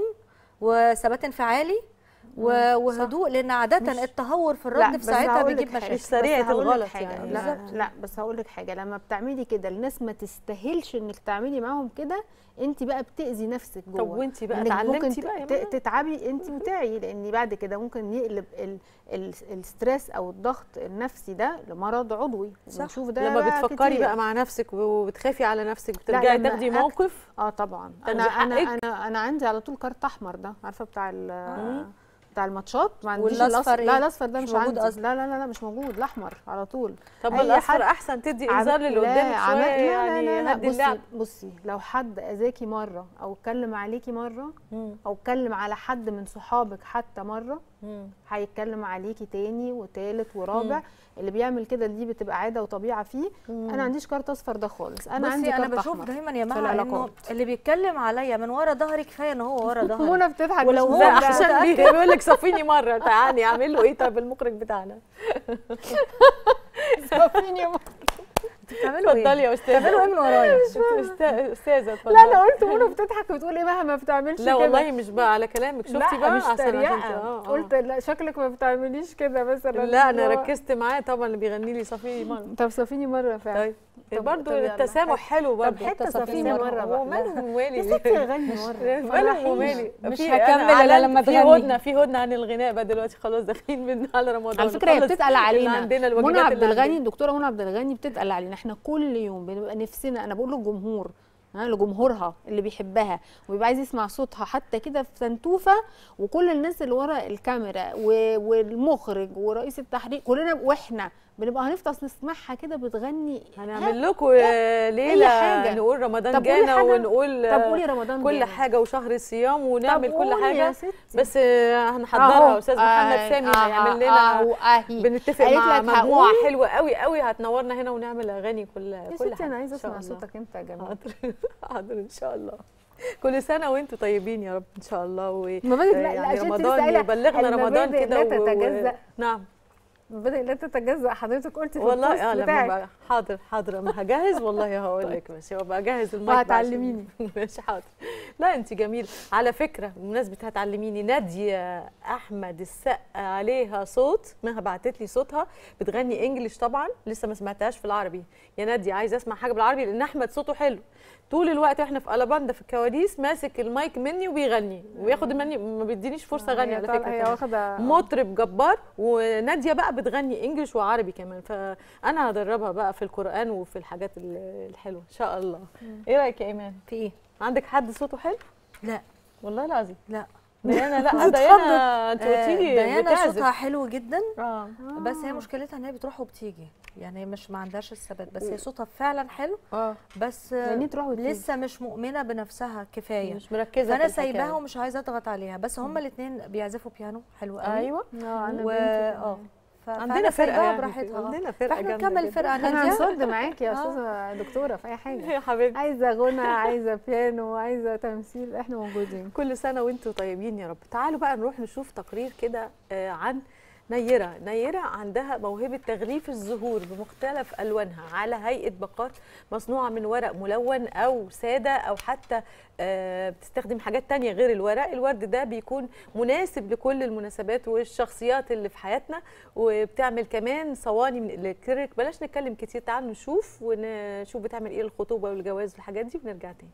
وثبات انفعالي و- وهدوء لان عاده مش- التهور في لا، الرد بس في ساعتها هقول لك بيجيب حاجة. مشاكل بس سريعة هقول لك الغلط حاجة. يعني. لا بالظبط. لا بس هقول لك حاجه لما بتعملي كده الناس ما تستاهلش انك تعملي معاهم كده انت بقى بتاذي نفسك جوه طب وانتي بقى إنك اتعلمتي ممكن بقى يا ت- منى؟ تتعبي انت وتعي لان بعد كده ممكن يقلب ال ال الستريس او الضغط النفسي ده لمرض عضوي صح. ونشوف ده لما بقى بتفكري كتير. بقى مع نفسك وبتخافي على نفسك لا، بترجعي لما تاخدي أكت- موقف اه طبعا تاخدي انا انا حقك. انا انا عندي على طول كارت احمر ده عارفه بتاع ال بتاع الماتشات ما عنديش والأصفر الاصفر إيه؟ لا الاصفر ده مش مش, موجود عندي أصلا. لا لا لا لا مش موجود الاحمر على طول طب أي الاصفر حد احسن تدي عم- انذار للي لا، قدامك عم- شويه لا يعني لا لا هدي بصي اللعب بصي لو حد اذاكي مره او اتكلم عليكي مره او اتكلم على حد من صحابك حتى مره هيتكلم عليكي تاني وتالت ورابع اللي بيعمل كده دي بتبقى عاده وطبيعه فيه انا ما عنديش كارت اصفر ده خالص انا عندي بصي انا كارت بشوف أحمر دايما يا في مها انه العلاقات. اللي بيتكلم عليا من ورا ظهري كفايه ان هو ورا ظهري منى بتضحك ولو مش هو لا مصدقة. عشان بي- بيقول لك صفيني مره تعالي اعمل له ايه طب المخرج بتاعنا صفيني مره بتعملوا ايه؟ اتفضلي يا استاذه بتعملوا ايه من ورايا؟ أست- استاذه اتفضلي لا انا قلت منى بتضحك بتقول ايه بقى ما بتعملش لا كده والله مش بقى على كلامك شفتي لا بقى مش عشان- عشان- تريقه آه، آه. قلت لا شكلك ما بتعمليش كده مثلا لا انا اللي هو- ركزت معاه طبعا اللي بيغني لي صفيني مره طب صفيني مره فعلا طيب طب- برضه طب يلا. التسامح حلو برضه طب حته صفيني مره هو بقى ماله ومالي يا ستي غني مره ماله فرحيني. ومالي مش في- هكمل أنا إلا أعلنت لما في تغني. هدنه في هدنه عن الغناء بقى دلوقتي خلاص داخلين من على رمضان على فكره هي نخلص بتتقل اللي علينا عندنا منى الواجبات عبد اللي الغني عندنا. الدكتوره منى عبد الغني بتتقل علينا احنا كل يوم بنبقى نفسنا انا بقول للجمهور ها لجمهورها اللي بيحبها ويبقى عايز يسمع صوتها حتى كده في تنتوفه وكل الناس اللي ورا الكاميرا و- والمخرج ورئيس التحرير كلنا واحنا بنبقى هنفطس نسمعها كده بتغني هنعمل لكم ليله حاجة. نقول رمضان طب قولي جانا حاجة. ونقول طب قولي رمضان كل جانا. حاجه وشهر الصيام ونعمل كل قولي يا حاجه ستي. بس آه، هنحضرها أهو. استاذ محمد آه، سامي آه، هيعمل آه، لنا وأهي. بنتفق قالت مع لك مجموعه هقول. حلوه قوي قوي هتنورنا هنا ونعمل اغاني كل يا كل ستي حاجه انا عايزه إن شاء اسمع الله. صوتك امتى يا جماعه حاضر حاضر ان شاء الله كل سنه وانتم طيبين يا رب ان شاء الله و مبادئ لا- لا، يعني عشان انت رمضان لسه قايلة يبلغنا رمضان المبادئ كده لا و- و- تتجزأ. نعم بدأ لا تتجزأ حضرتك قلتي في والله البوست اه لما بتاعك بقى حاضر حاضر اما هجهز والله هقول لك بس هو بقى جهز المايك بقى عشان- وهتعلميني. ماشي حاضر لا انت جميل على فكره بمناسبه هتعلميني ناديه احمد السقا عليها صوت ما بعتت لي صوتها بتغني انجليش طبعا لسه ما سمعتهاش في العربي يا ناديه عايزه اسمع حاجه بالعربي لان احمد صوته حلو طول الوقت واحنا في الاباندا في الكواليس ماسك المايك مني وبيغني وياخد مني ما بيدينيش فرصه اغني هي على طبعا فكره هي كمان. واخدة- مطرب جبار وناديه بقى بتغني انجليش وعربي كمان فانا هدربها بقى في القران وفي الحاجات ال- الحلوه ان شاء الله ايه رايك يا ايمان في ايه عندك حد صوته حلو لا والله العظيم لا ديانا لا ديانا انت قلتي لي ديانا بتعزف. صوتها حلو جدا اه بس هي مشكلتها ان هي بتروح وبتيجي يعني هي مش ما عندهاش الثبات بس هي صوتها فعلا حلو اه بس يعني تروح وتيجي. لسه مش مؤمنه بنفسها كفايه مش مركزه فانا في الحكاية. سايباها ومش عايزه اضغط عليها بس هما الاثنين بيعزفوا بيانو حلو قوي ايوه اه انا و... بنتي اه ف- عندنا فأنا فرقة سايباها يعني، براحتها آه. عندنا فرقة فاحنا جامدة نكمل جدا. فرقه احنا ناديه هنصد معاكي يا آه. استاذه دكتوره في اي حاجه يا حبيبتي عايزه غنى عايزه بيانو عايزه تمثيل احنا موجودين كل سنه وانتم طيبين يا رب تعالوا بقى نروح نشوف تقرير كده آه، عن نيرة نيرة عندها موهبة تغليف الزهور بمختلف ألوانها على هيئة باقات مصنوعة من ورق ملون أو سادة أو حتى آه، بتستخدم حاجات تانية غير الورق الورد ده بيكون مناسب لكل المناسبات والشخصيات اللي في حياتنا وبتعمل كمان صواني من الإلكتريك بلاش نتكلم كتير تعالوا نشوف ونشوف بتعمل إيه الخطوبة والجواز والحاجات دي ونرجع تاني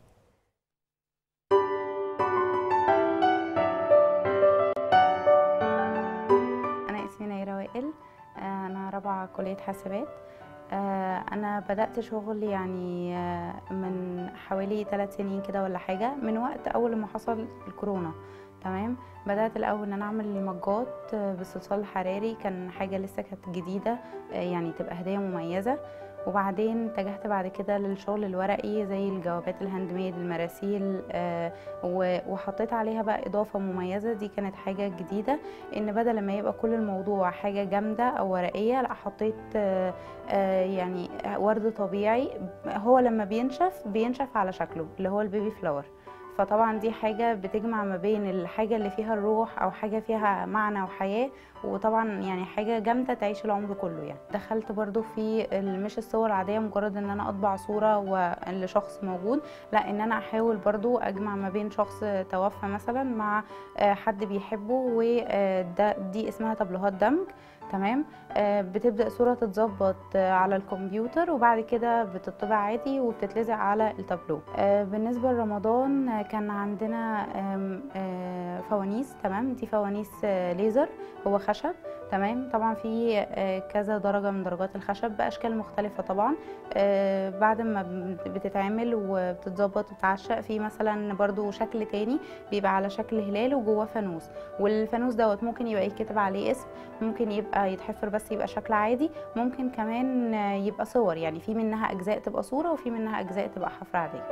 أنا اسمي نيرة وائل آه، أنا رابعة كلية حاسبات آه، أنا بدأت شغل يعني آه، من حوالي ثلاث سنين كده ولا حاجة من وقت أول ما حصل الكورونا تمام بدأت الأول إن أنا أعمل مجات آه، بالصلصال الحراري كان حاجة لسه كانت جديدة آه، يعني تبقى هدية مميزة وبعدين اتجهت بعد كده للشغل الورقي زي الجوابات الهاند ميد المراسيل آه، و- وحطيت عليها بقى اضافه مميزه دي كانت حاجه جديده ان بدل ما يبقى كل الموضوع حاجه جامده او ورقيه لا حطيت آه، آه، يعني ورد طبيعي هو لما بينشف بينشف على شكله اللي هو البيبي فلاور فطبعا دي حاجة بتجمع ما بين الحاجة اللي فيها الروح أو حاجة فيها معنى وحياة وطبعا يعني حاجة جامدة تعيش العمر كله يعني دخلت برضو في ال- مش الصور العادية مجرد ان انا اطبع صورة و- لشخص موجود لا ان انا احاول برضو اجمع ما بين شخص توفى مثلا مع آه، حد بيحبه وده دي اسمها تابلوهات دمج تمام آه، بتبدأ صورة تتظبط آه، على الكمبيوتر وبعد كده بتطبع عادي وبتتلزق على التابلو آه، بالنسبة لرمضان آه، كان عندنا آم، آه، فوانيس تمام دي فوانيس آه، ليزر هو خشب تمام طبعا في آه، كذا درجة من درجات الخشب بأشكال مختلفة طبعا آه، بعد ما بت- بتتعمل وبتتظبط وبتعشق في مثلا برضو شكل تاني بيبقى على شكل هلال وجواه فانوس والفانوس دوت ممكن يبقى يتكتب عليه اسم ممكن يبقى يتحفر بس يبقى شكل عادي ممكن كمان آه، يبقى صور يعني في منها أجزاء تبقى صورة وفي منها أجزاء تبقى حفر عادية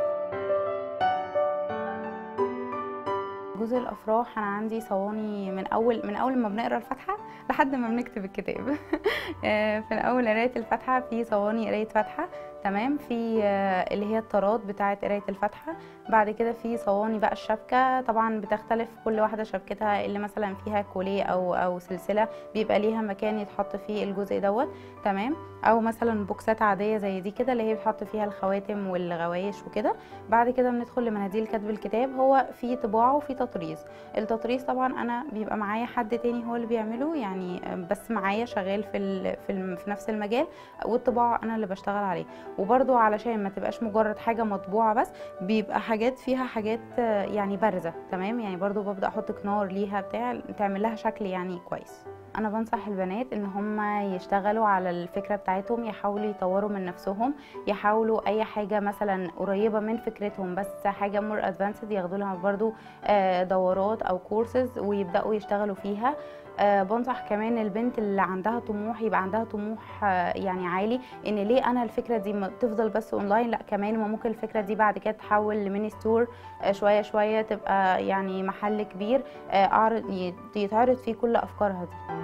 جزء الافراح انا عندي صواني من اول من اول ما بنقرا الفاتحه لحد ما بنكتب الكتاب آه، في الاول قرايه الفاتحه في صواني قرايه فاتحه تمام في آه، اللي هي الطارات بتاعه قرايه الفاتحه بعد كده في صواني بقى الشبكه طبعا بتختلف كل واحده شبكتها اللي مثلا فيها كوليه او او سلسله بيبقى ليها مكان يتحط فيه الجزء دوت تمام او مثلا بوكسات عاديه زي دي كده اللي هي بتحط فيها الخواتم والغوايش وكده بعد كده بندخل لمناديل كتب الكتاب هو في طباعه وفي تطريز التطريز طبعا انا بيبقى معايا حد تاني هو اللي بيعمله يعني بس معايا شغال في ال في, ال في نفس المجال والطباعه انا اللي بشتغل عليه وبرده علشان ما تبقاش مجرد حاجه مطبوعه بس بيبقى حاجات فيها حاجات آه، يعني بارزه تمام يعني برده ببدا احط كنار ليها بتاع تعمل لها شكل يعني كويس انا بنصح البنات ان هم يشتغلوا على الفكره بتاعتهم يحاولوا يطوروا من نفسهم يحاولوا اي حاجه مثلا قريبه من فكرتهم بس حاجه مور ادفانسد ياخدوا لها برضو آه، دورات او كورسز ويبداوا يشتغلوا فيها آه، بنصح كمان البنت اللي عندها طموح يبقى عندها طموح آه، يعني عالي ان ليه انا الفكره دي ما تفضل بس اونلاين لا كمان ما ممكن الفكره دي بعد كده تحول لميني ستور آه، شويه شويه تبقى يعني محل كبير آه، اعرض يت- يتعرض فيه كل افكارها دي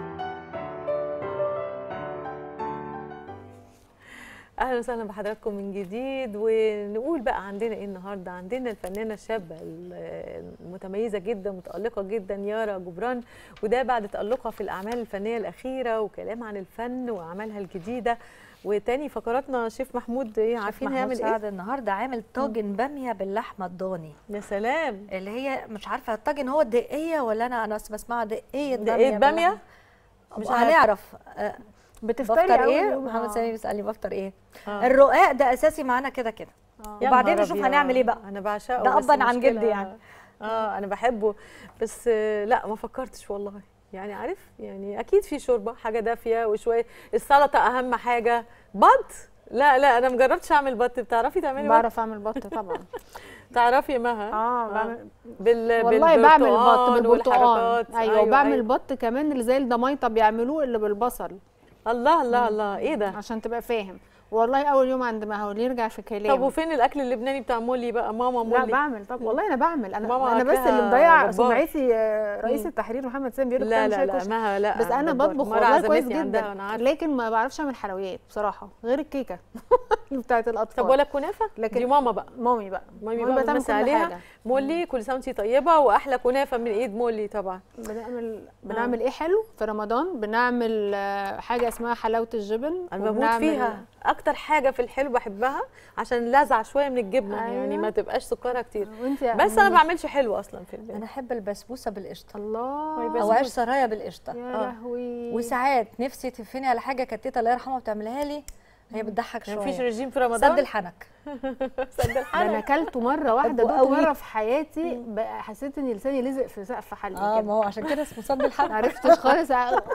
اهلا وسهلا بحضراتكم من جديد ونقول بقى عندنا ايه النهارده عندنا الفنانه الشابه المتميزه جدا متالقه جدا يارا جبران وده بعد تالقها في الاعمال الفنيه الاخيره وكلام عن الفن واعمالها الجديده وتاني فقراتنا شيف محمود ايه عارفين محمود هيعمل سعد ايه النهارده عامل طاجن باميه باللحمه الضاني يا سلام اللي هي مش عارفه الطاجن هو دقيه ولا انا انا بسمعها دقيه دقيقة بامية؟ مش مش عارفة. هنعرف آه، بتفطري بفطر أول ايه يوم، محمد آه. سامي بيسالني بفطر ايه آه. الرقاق ده اساسي معانا كده كده يا وبعدين نهار نشوف أبيض. هنعمل ايه بقى انا بعشقه ده بس ابا عن المشكلة- جد يعني اه انا بحبه بس آه، لا ما فكرتش والله يعني عارف يعني اكيد في شوربه حاجه دافيه وشويه السلطه اهم حاجه بط لا لا انا مجربتش اعمل بط بتعرفي تعملي بط بعرف اعمل بط طبعا تعرفي يا مها اه بعمل بال والله بعمل بط بالبرتقال بالبرتقال والحركات. ايوه وبعمل البط كمان اللي زي الضمايطه بيعملوه اللي بالبصل الله الله الله ايه ده عشان تبقى فاهم والله اول يوم عند ما هو يرجع في كلامه طب وفين الاكل اللبناني بتاع مولي بقى ماما مولي لا بعمل طب والله انا بعمل انا ماما انا بس أكلها اللي مضيع جبار. سمعتي آه، رئيس مم. التحرير محمد سامي بيقول لك لا بتعمل لا شوية لا كشري. مها لا بس انا جبار. بطبخ مرة والله كويس عزمتني عندها جدا وأنا عارفة. لكن ما بعرفش اعمل حلويات بصراحه غير الكيكه بتاعت الاطفال طب ولا كنافه لكن دي ماما بقى مامي بقى مامي مامي بقى بتعمل بتمسي كل عليها حاجة. مولي كل سنه وانتي طيبه واحلى كنافه من ايد مولي طبعا بنعمل بنعمل ايه حلو في رمضان بنعمل آه، حاجه اسمها حلاوه الجبن انا بموت وبنعمل- فيها اكتر حاجه في الحلو بحبها عشان لازعه شويه من الجبنه أيوة. يعني ما تبقاش سكرها كتير وانت يا بس انا ما أمير؟ بعملش حلو اصلا في البيت انا احب البسبوسه بالقشطه الله او عيش سرايا بالقشطه يا لهوي وساعات نفسي تفني على حاجه كانت تيتا الله يرحمها بتعملها لي هي بتضحك شويه مفيش رجيم في رمضان؟ سد الحنك سد ده انا اكلته مره واحده بحبه دوقته قوي. مره في حياتي بقى حسيت ان لساني لزق في سقف حلقي اه ما هو عشان كده اسمه سد الحنك ما عرفتش خالص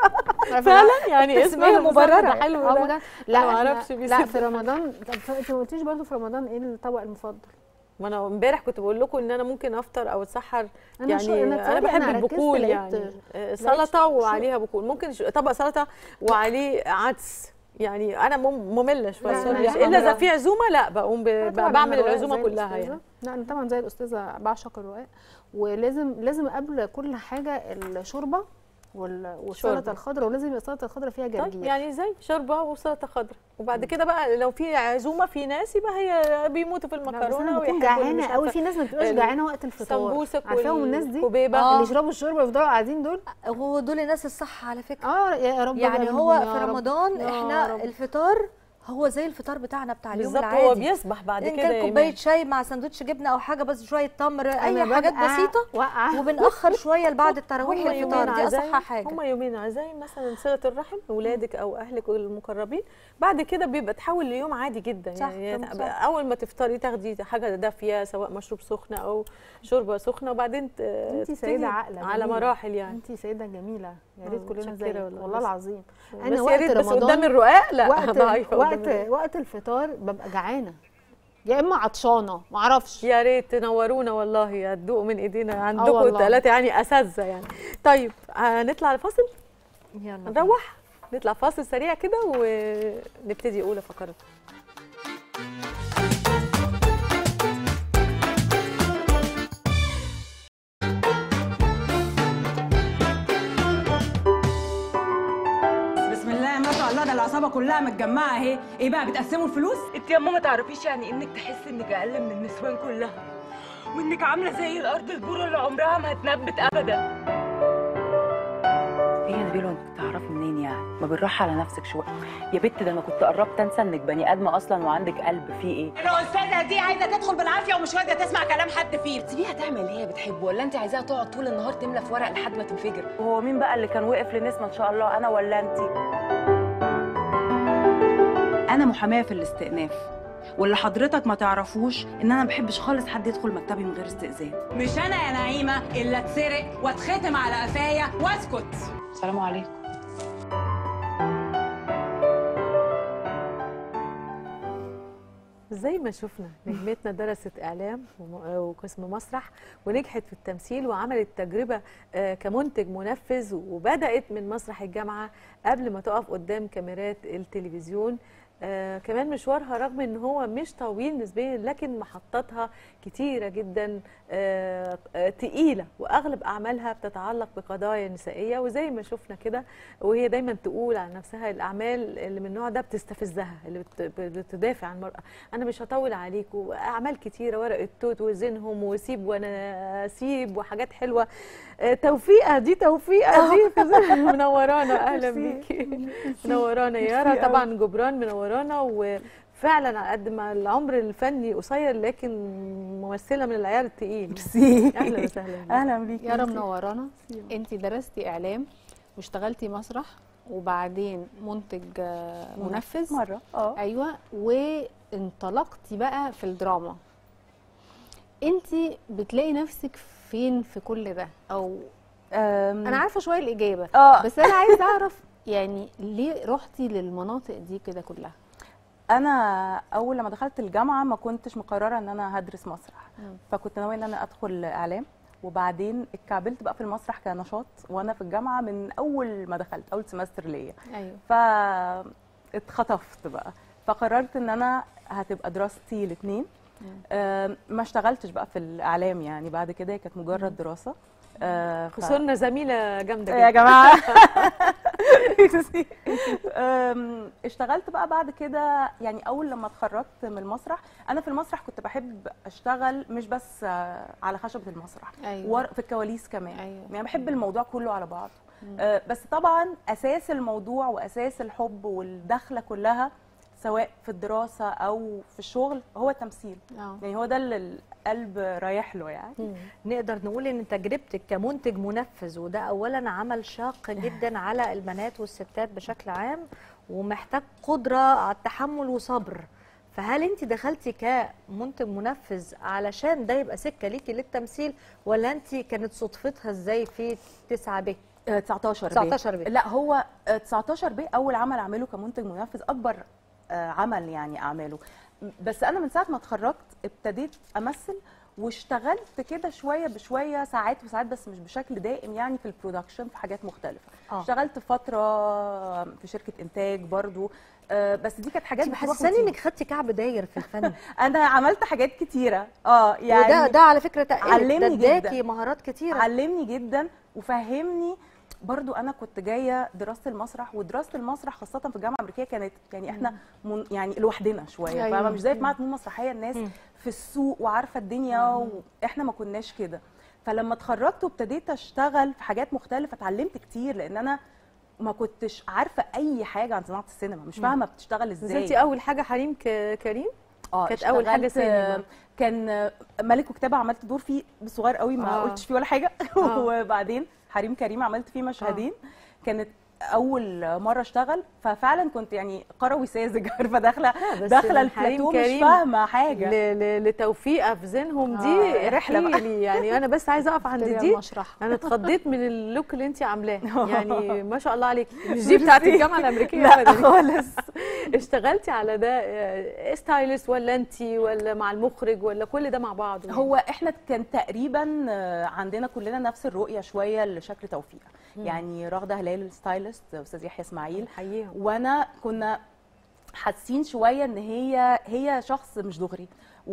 فعلا يعني اسمها مبررة. حلو اه ده. بجد لا أنا ما إحنا- اعرفش لا بيسد في رمضان طب ف- انت ما قلتيش برضه في رمضان ايه الطبق المفضل ما انا امبارح كنت بقول لكم ان انا ممكن افطر او اتسحر أنا يعني شو- أنا انا, تصدق بحب أنا ركزت البقول لقيت- يعني آه، لقيت سلطه شو- وعليها بقول ممكن ش- طبق سلطه وعليه عدس يعني انا مم- ممله شويه لا، أنا مش- لا، الا أنا- اذا في عزومه لا بقوم ب... لا طبعاً أنا بعمل رواق العزومه زي كلها الأستاذة. يعني لا انا طبعا زي الاستاذه بعشق الرقاق ولازم لازم قبل كل حاجه الشوربه وال- والسلطه شوربة. الخضراء ولازم يبقى السلطه الخضراء فيها طيب جرجير يعني زي شوربه وسلطه خضراء وبعد كده بقى لو في عزومه في ناس يبقى هي بيموتوا في لا بس المكرونه انا بكون ويحبوا اللي مش جعانه قوي عارفة في ناس ما بتبقاش ال- جعانه وقت الفطار سمبوسك عارفاهم الناس دي والكوبيبة. اللي آه. يشربوا الشوربه ويفضلوا قاعدين دول ودول الناس الصح على فكره اه يا رب يعني اجعلهم هو يا في رب. رمضان يا احنا رب. الفطار هو زي الفطار بتاعنا بتاع اليوم بالظبط العادي هو بيصبح بعد إن كده كان يا كوبايه إيمان. شاي مع سندوتش جبنه او حاجه بس شويه تمر اي أنا حاجات ببقى بسيطه واقعة. وبنأخر شويه لبعد التراويح هم الفطار يومين دي عزايم اصح حاجه هم يومين عزايم مثلا صله الرحم اولادك او اهلك المقربين بعد كده بيبقى تحول ليوم عادي جدا صح، يعني طبعاً، صح. اول ما تفطري تاخدي حاجه دافيه سواء مشروب سخنه او شوربه سخنه وبعدين ت- انت تبتدي سيده عاقله على جميلة. مراحل يعني انت سيده جميله يا ريت آه، كلنا متشكرة زيك والله، والله بس- العظيم بس انا يا وقت ريت بس رمضان قدام الرقاق لا وقت ضعيفة وقت قدام الرقاق. وقت الفطار ببقى جعانه يا اما عطشانه ما اعرفش يا ريت تنورونا والله هتدوقوا من ايدينا عندكم والله. ثلاثه يعني اساتذه يعني طيب هنطلع الفاصل يلا نروح نطلع فاصل سريع كده ونبتدي اولى فقرات بسم الله ما شاء الله ده العصابه كلها متجمعه اهي ايه بقى بتقسموا الفلوس انت يا ماما تعرفيش يعني انك تحسي انك اقل من النسوان كلها وانك عامله زي الارض البورة اللي عمرها ما هتنبت ابدا ايه يا نبيل انت تعرفي منين يعني ما بالراحه على نفسك شويه يا بت ده انا كنت قربت انسى انك بني ادمه اصلا وعندك قلب فيه ايه الاستاذه دي عايزه تدخل بالعافيه ومش راضيه تسمع كلام حد فينا سيبيها تعمل اللي هي بتحبه ولا انت عايزاها تقعد طول النهار تملى في ورق لحد ما تنفجر وهو مين بقى اللي كان وقف لنسمه ان شاء الله انا ولا انت انا محاميه في الاستئناف واللي حضرتك ما تعرفوش ان انا ما بحبش خالص حد يدخل مكتبي من غير استئذان مش انا يا نعيمه اللي اتسرق واتختم على قفايا واسكت السلام عليكم زي ما شفنا نجمتنا درست اعلام وم- وقسم مسرح ونجحت في التمثيل وعملت تجربه آه، كمنتج منفذ وبدات من مسرح الجامعه قبل ما تقف قدام كاميرات التلفزيون آه كمان مشوارها رغم ان هو مش طويل نسبيا لكن محطاتها كتيره جدا آه آه تقيله واغلب اعمالها بتتعلق بقضايا نسائيه وزي ما شفنا كده وهي دايما تقول عن نفسها الاعمال اللي من النوع ده بتستفزها اللي بت- بتدافع عن المراه انا مش هطول عليكم اعمال كتيره ورق التوت وزينهم وسيب وانا اسيب وحاجات حلوه آه، توفيقه دي توفيقه دي منورانا اهلا ميرسي. بيكي منورانا يارا ميرسي أوي. طبعا جبران منورانا وفعلا على قد ما العمر الفني قصير لكن ممثله من العيار التقيل ميرسي. اهلا وسهلا بيكي. اهلا بيكي يا رب منورانا انت درستي اعلام واشتغلتي مسرح وبعدين منتج آه، منفذ مره اه ايوه وانطلقتي بقى في الدراما انت بتلاقي نفسك فين في كل ده او انا عارفه شويه الاجابه آه. بس انا عايزه اعرف يعني ليه رحتي للمناطق دي كده كلها انا اول لما دخلت الجامعه ما كنتش مقرره ان انا هدرس مسرح مم. فكنت ناويه ان انا ادخل اعلام وبعدين اتكعبلت بقى في المسرح كنشاط وانا في الجامعه من اول ما دخلت اول سمستر ليا ايوه فاتخطفت بقى فقررت ان انا هتبقى دراستي الاثنين ما اشتغلتش بقى في الاعلام يعني بعد كده هي كانت مجرد دراسه آه، ف- خسرنا زميله جامده يا جدا. جماعه أم، اشتغلت بقى بعد كده يعني اول لما اتخرجت من المسرح انا في المسرح كنت بحب اشتغل مش بس آه، على خشبه المسرح أيوة. ور- في الكواليس كمان أيوة. يعني بحب الموضوع كله على بعض آه، بس طبعا اساس الموضوع واساس الحب والدخله كلها سواء في الدراسه او في الشغل هو التمثيل آه. يعني هو ده اللي القلب رايح له يعني نقدر نقول ان تجربتك كمنتج منفذ وده اولا عمل شاق جدا على البنات والستات بشكل عام ومحتاج قدره على التحمل وصبر فهل انت دخلتي كمنتج منفذ علشان ده يبقى سكه ليكي للتمثيل ولا انت كانت صدفتها ازاي في 9 ب آه، 19 بي 19 بي لا هو آه، 19 بي اول عمل اعمله كمنتج منفذ اكبر آه، عمل يعني اعمله بس انا من ساعه ما اتخرجت ابتديت امثل واشتغلت كده شويه بشويه ساعات وساعات بس مش بشكل دائم يعني في البرودكشن في حاجات مختلفه آه. اشتغلت فتره في شركه انتاج برضو آه، بس دي كانت حاجات انت بتروح محسساني وتيجي. انك خدتي كعب داير في الفن انا عملت حاجات كتيره اه يعني وده ده على فكره تقلب ده علمني اداكي جدا مهارات كتيره علمني جدا وفهمني برضو انا كنت جايه دراسه المسرح ودراسه المسرح خاصه في الجامعه الامريكيه كانت يعني احنا من يعني لوحدنا شويه أيوة. فاهمه مش زي في معهد فنون مسرحيه الناس في السوق وعارفه الدنيا واحنا ما كناش كده فلما اتخرجت وابتديت اشتغل في حاجات مختلفه اتعلمت كتير لان انا ما كنتش عارفه اي حاجه عن صناعه السينما مش فاهمه بتشتغل ازاي نزلتي اول حاجه حريم ك- كريم اه كانت اول حاجه اشتغلت، سينما كان ملك وكتابه عملت دور فيه صغير قوي ما آه. قلتش فيه ولا حاجه آه. وبعدين حريم كريم عملت فيه مشهدين كانت اول مره اشتغل ففعلا كنت يعني قروي ساذج عارفه داخله بس داخله من حريم البلاتو مش كريم فاهمه حاجه ل- ل- لتوفيق في ذهنهم دي آه، رحلة بقى. احكيلي. يعني انا بس عايزه اقف عند تبقى دي مشرحة. انا اتخضيت من اللوك اللي انت عاملاه يعني ما شاء الله عليكي مش دي بتاعت ميرسي. الجامعه الامريكيه لا أبداً. خالص اشتغلتي على ده آه، ستايلست ولا انت ولا مع المخرج ولا كل ده مع بعض هو احنا كان تقريبا آه، عندنا كلنا نفس الرؤيه شويه لشكل توفيق مم. يعني راغده هلال الستايلست استاذ يحيى اسماعيل حقيقة. وانا كنا حاسين شويه ان هي هي شخص مش دغري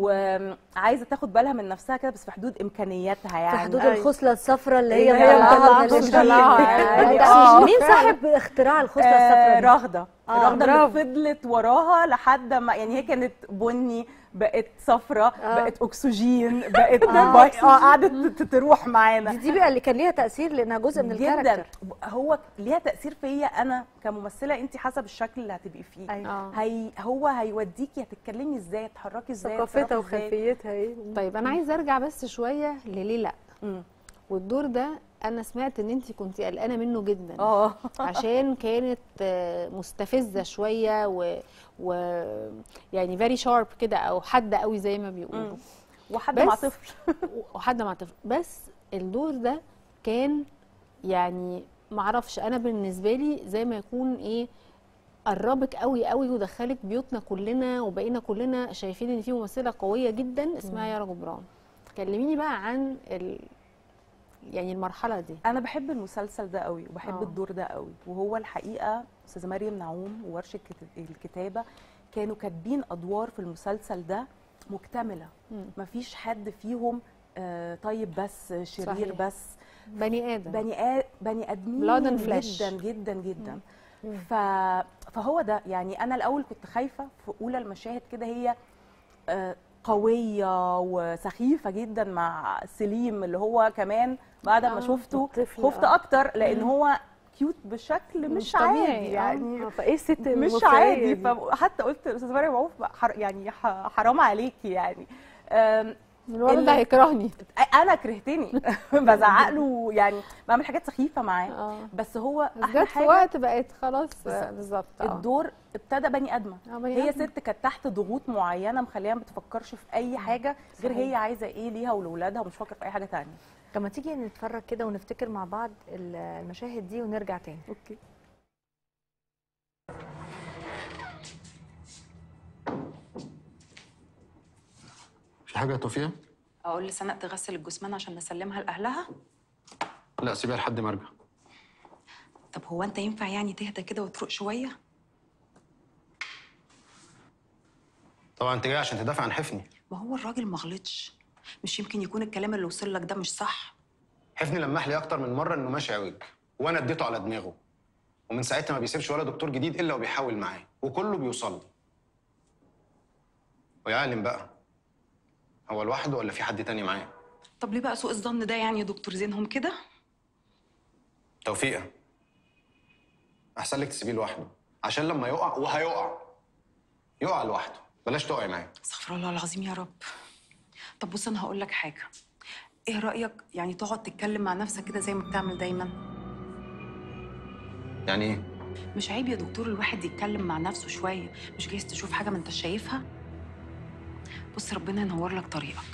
وعايزه تاخد بالها من نفسها كده بس في حدود امكانياتها يعني في حدود أيوة. الخصله الصفراء اللي هي هي مطلعاها مطلعاها من مطلعاها الجيل. يعني. يعني آه. مين صاحب اختراع الخصله آه، الصفراء دي؟ راغده آه، راغده اللي برافو. فضلت وراها لحد ما يعني هي كانت بني بقت صفراء آه. بقت اكسجين بقت آه. باي- اه قعدت ت- تروح معانا دي, دي بقى اللي كان ليها تاثير لانها جزء من جدا الكاركتر هو ليها تاثير فيا انا كممثله انت حسب الشكل اللي هتبقي فيه أيوة. هي هو هيوديكي هتتكلمي ازاي هتتحركي ازاي ثقافتها هتتصرفي إزاي. وخلفيتها ايه طيب انا عايزه ارجع بس شويه لليه لا مم. والدور ده انا سمعت ان انت كنت قلقانه منه جدا اه عشان كانت آه، مستفزه شويه و, و يعني فيري شارب كده او حاده قوي زي ما بيقولوا مم. وحد مع بس- طفل وحد مع طفل بس الدور ده كان يعني معرفش انا بالنسبه لي زي ما يكون ايه قربك قوي قوي ودخلك بيوتنا كلنا وبقينا كلنا شايفين ان في ممثله قويه جدا اسمها مم. يارا جبران كلميني بقى عن ال... يعني المرحله دي انا بحب المسلسل ده قوي وبحب آه. الدور ده قوي وهو الحقيقه استاذه مريم نعوم وورشه كت- الكتابه كانوا كاتبين ادوار في المسلسل ده مكتمله مم. مفيش حد فيهم آه، طيب بس شرير صحيح. بس بني ادم بني آد بني ادمين Blood and flesh. جدا جدا جدا مم. ف... فهو ده يعني انا الاول كنت خايفه في اولى المشاهد كده هي آه، قويه وسخيفه جدا مع سليم اللي هو كمان بعد ما آه، شفته الطفل، خفت آه. اكتر لان مم. هو كيوت بشكل مش, مش طبيعي، عادي آه. يعني آه، فايه الست مش المفترية عادي دي؟ فحتى قلت لاستاذ مريم عوف حر يعني ح- حرام عليكي يعني آم، الولد ال- ده هيكرهني انا كرهتني بزعق له يعني بعمل حاجات سخيفه معاه اه بس هو بس احلى جت في حاجه وقت بقت خلاص بالظبط. بالظبط آه. الدور ابتدى بني ادمه آه، بني هي آدمة. ست كانت تحت ضغوط معينه مخليها ما بتفكرش في اي حاجه غير صحيح. هي عايزه ايه ليها ولولادها ومش فاكره في اي حاجه تانية طب ما تيجي نتفرج كده ونفتكر مع بعض ال- المشاهد دي ونرجع تاني اوكي في حاجة يا توفيق؟ اقول لسناء تغسل الجثمان عشان نسلمها لاهلها لا سيبيها لحد ما ارجع طب هو انت ينفع يعني تهدى كده وتروق شويه طبعا انت جاي عشان تدافع عن حفني ما هو الراجل ما غلطش مش يمكن يكون الكلام اللي وصل لك ده مش صح حفني لمح لي اكتر من مرة انه ماشي عوج وانا اديته على دماغه ومن ساعتها ما بيسيبش ولا دكتور جديد الا وبيحاول معاه وكله بيوصل لي ويعلم بقى هو لوحده ولا في حد تاني معاه طب ليه بقى سوء الظن ده يعني يا دكتور زينهم كده توفيقه احسن لك تسيبيه لوحده عشان لما يقع وهيقع يقع لوحده بلاش تقعي معاه استغفر الله العظيم يا رب طب بص انا هقول لك حاجه ايه رايك يعني تقعد تتكلم مع نفسك كده زي ما بتعمل دايما يعني ايه مش عيب يا دكتور الواحد يتكلم مع نفسه شويه مش جايز تشوف حاجه ما انت شايفها بص ربنا ينور لك طريقك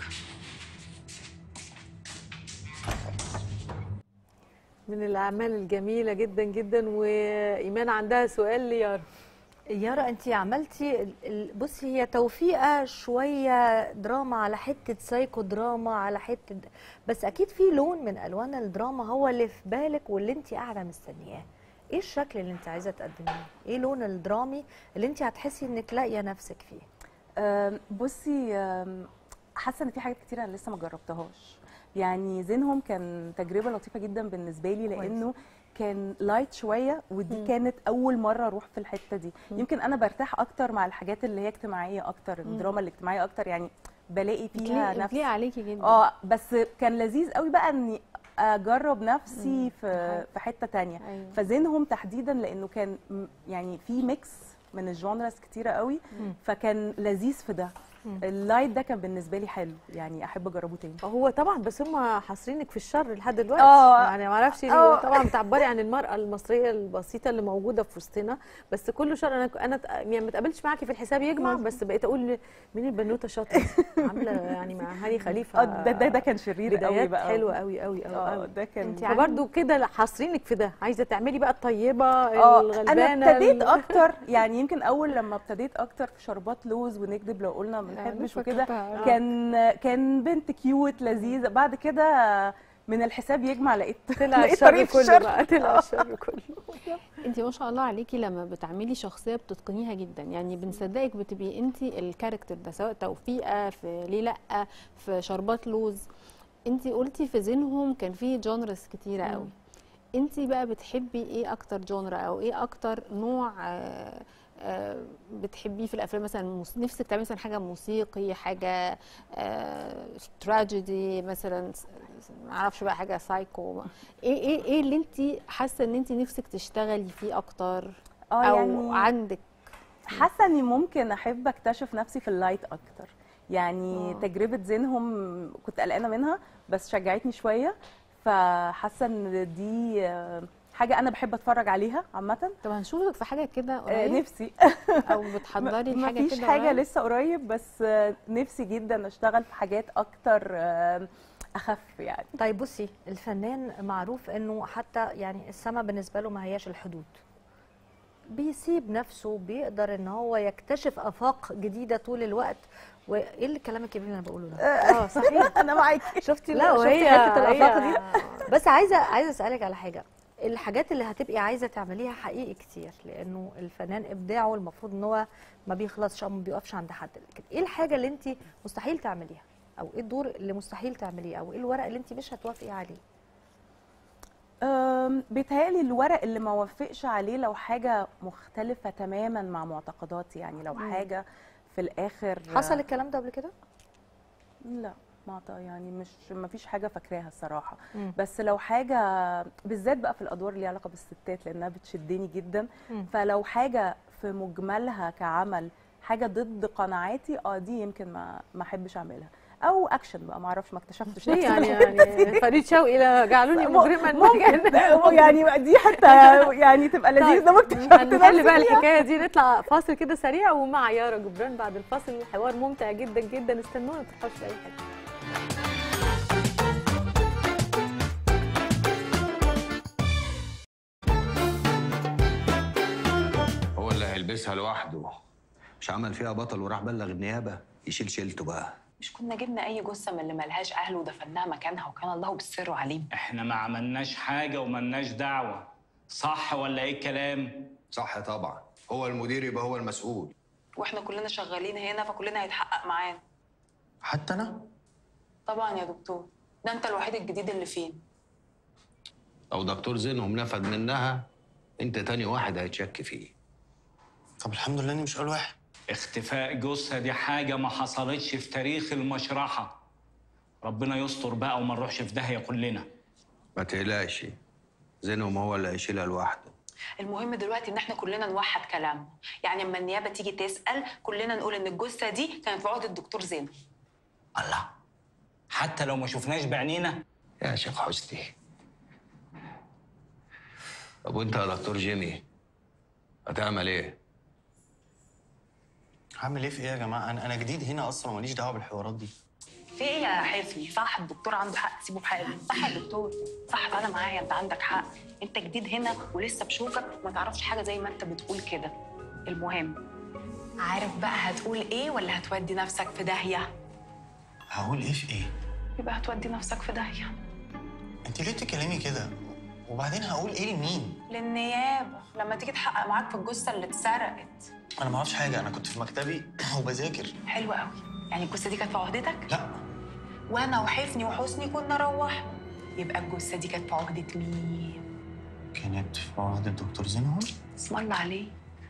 من الاعمال الجميله جدا جدا وايمان عندها سؤال ليارا يارا انت عملتي ال- ال- بصي هي توفيقه شويه دراما على حته سايكو دراما على حته بس اكيد في لون من الوان الدراما هو اللي في بالك واللي انت قاعده مستنياه ايه الشكل اللي انت عايزه تقدميه ايه لون الدرامي اللي انت هتحسي انك لاقيه نفسك فيه أم، بصي أم، حاسه ان في حاجات كتير انا لسه ما جربتهاش يعني زينهم كان تجربه لطيفه جدا بالنسبه لي لانه كان لايت شويه ودي مم. كانت اول مره اروح في الحته دي مم. يمكن انا برتاح اكتر مع الحاجات اللي هي اجتماعيه اكتر مم. الدراما الاجتماعيه اكتر يعني بلاقي فيها بتليق- نفس بتليق عليكي جدا. اه بس كان لذيذ قوي بقى اني اجرب نفسي مم. في في حته تانية أيوة. فزينهم تحديدا لانه كان م- يعني في ميكس من الجونرز كتيره قوي مم. فكان لذيذ في ده مم. اللايت ده كان بالنسبه لي حلو يعني احب اجربه تاني هو طبعا بس هم حاصرينك في الشر لحد دلوقتي آه. يعني ما اعرفش ليه آه. طبعا بتعبري عن المراه المصريه البسيطه اللي موجوده في وسطنا بس كله شر انا انا يعني ما اتقابلتش معاكي في الحساب يجمع بس بقيت اقول مين البنوته شاطره عامله يعني مع هاني خليفه آه، ده ده, ده كان شرير قوي بدايات بقى حلوه قوي قوي قوي اه قوي ده كان انت فبرضه كده حاصرينك في ده عايزه تعملي بقى الطيبه اه الغلبانه انا ابتديت ال- اكتر يعني يمكن اول لما ابتديت اكتر في شربات لوز ونكذب لو قلنا ما بنحبش لسه وكده كنت- آه. كان كان بنت كيوت لذيذه بعد كده من الحساب يجمع لقيت طلع لقيت الشر طريق في كله بقى طلع آه. الشر كله انت ما شاء الله عليكي لما بتعملي شخصيه بتتقنيها جدا يعني بنصدقك بتبقي انت الكاركتر ده سواء توفيقه في ليه لا في شربات لوز انت قلتي في ذهنهم كان في جونرز كتيره مم. قوي انت بقى بتحبي ايه اكتر جونرا او ايه اكتر نوع آه، آه، بتحبيه في الافلام مثلا موس- نفسك تعملي مثلا حاجه موسيقي حاجه تراجيدي مثلا س- س- معرفش بقى حاجه سايكو ايه ايه ايه اللي انت حاسه ان انت نفسك تشتغلي فيه اكتر اه او يعني عندك حاسه اني ممكن احب اكتشف نفسي في اللايت اكتر يعني آه. أوه. تجربه زينهم كنت قلقانه منها بس شجعتني شويه فحاسه ان دي آه، حاجه انا بحب اتفرج عليها عامه طب هنشوفك في حاجه كده آه، قريب نفسي او بتحضري ما حاجه فيش كده حاجه قريب؟ لسه قريب بس آه، نفسي جدا اشتغل في حاجات اكتر آه، اخف يعني طيب بصي الفنان معروف انه حتى يعني السما بالنسبه له ما هياش الحدود بيسيب نفسه بيقدر ان هو يكتشف افاق جديده طول الوقت وايه اللي الكلام الكبير اللي انا بقوله ده اه صحيح انا معاكي شفتي لا، شفتي وهي- حته الافاق هي- دي بس عايزه عايزه اسالك على حاجه الحاجات اللي هتبقي عايزه تعمليها حقيقي كتير لانه الفنان ابداعه المفروض ان هو ما بيخلصش او ما بيقفش عند حد لكن ايه الحاجه اللي انت مستحيل تعمليها او ايه الدور اللي مستحيل تعمليه او ايه الورق اللي انت مش هتوافقي عليه أم، بيتهيألي الورق اللي ما وافقش عليه لو حاجة مختلفة تماما مع معتقداتي يعني لو مم. حاجة في الآخر حصل الكلام ده قبل كده لا ما أعت- يعني مش ما فيش حاجة فاكراها الصراحة مم. بس لو حاجة بالذات بقى في الأدوار اللي ليها علاقة بالستات لأنها بتشدني جدا مم. فلو حاجة في مجملها كعمل حاجة ضد قناعاتي اه دي يمكن ما ما احبش اعملها او اكشن بقى ما اعرفش ما اكتشفتش ليه نفسي يعني في الحتة يعني دي. فريد شوقي لا جعلوني مجرما ممكن يعني دي حتى يعني تبقى لذيذه ما اكتشفت هنحل بقى نفسي فيها. الحكايه دي نطلع فاصل كده سريع ومع يارا جبران بعد الفاصل الحوار ممتع جدا جدا استنونا ما تروحوش في اي حته هو اللي هيلبسها لوحده مش عمل فيها بطل وراح بلغ النيابه يشيل شيلته بقى مش كنا جبنا اي جثه من اللي ملهاش اهل ودفناها مكانها وكان الله بالسر عليم احنا ما عملناش حاجة وملناش دعوة صح ولا ايه الكلام؟ صح طبعا هو المدير يبقى هو المسؤول واحنا كلنا شغالين هنا فكلنا هيتحقق معانا حتى انا طبعا يا دكتور ده انت الوحيد الجديد اللي فين لو دكتور زينهم نفد منها انت تاني واحد هيتشك فيه طب الحمد لله اني مش اول واحد اختفاء جثه دي حاجه ما حصلتش في تاريخ المشرحه ربنا يستر بقى وما نروحش في داهيه كلنا ما تقلقش زينهم هو اللي هيشيلها لوحده المهم دلوقتي ان احنا كلنا نوحد كلامنا يعني اما النيابه تيجي تسال كلنا نقول ان الجثه دي كانت في عقد الدكتور زينب حتى لو ما شفناش بعينينا يا شيخ حسني طب وانت يا دكتور جيمي هتعمل ايه؟ هعمل ايه في ايه يا جماعه انا انا جديد هنا اصلا وماليش دعوه بالحوارات دي في ايه يا حفني صح الدكتور عنده حق سيبه في حاله صح يا دكتور صح انا معايا انت عندك حق انت جديد هنا ولسه بشوفك وما تعرفش حاجه زي ما انت بتقول كده المهم عارف بقى هتقول ايه ولا هتودي نفسك في داهيه هقول ايه في ايه يبقى هتودي نفسك في داهيه انت ليه بتتكلمي كده وبعدين هقول ايه لمين للنيابه لما تيجي تحقق معاك في الجثه اللي اتسرقت انا ما اعرفش حاجه انا كنت في مكتبي وبذاكر حلو قوي يعني الجثه دي كانت في عهدتك لا وانا وحفني وحسني كنا روحنا يبقى الجثه دي كانت في عهده مين كانت في عهد الدكتور زينهم اسم الله عليه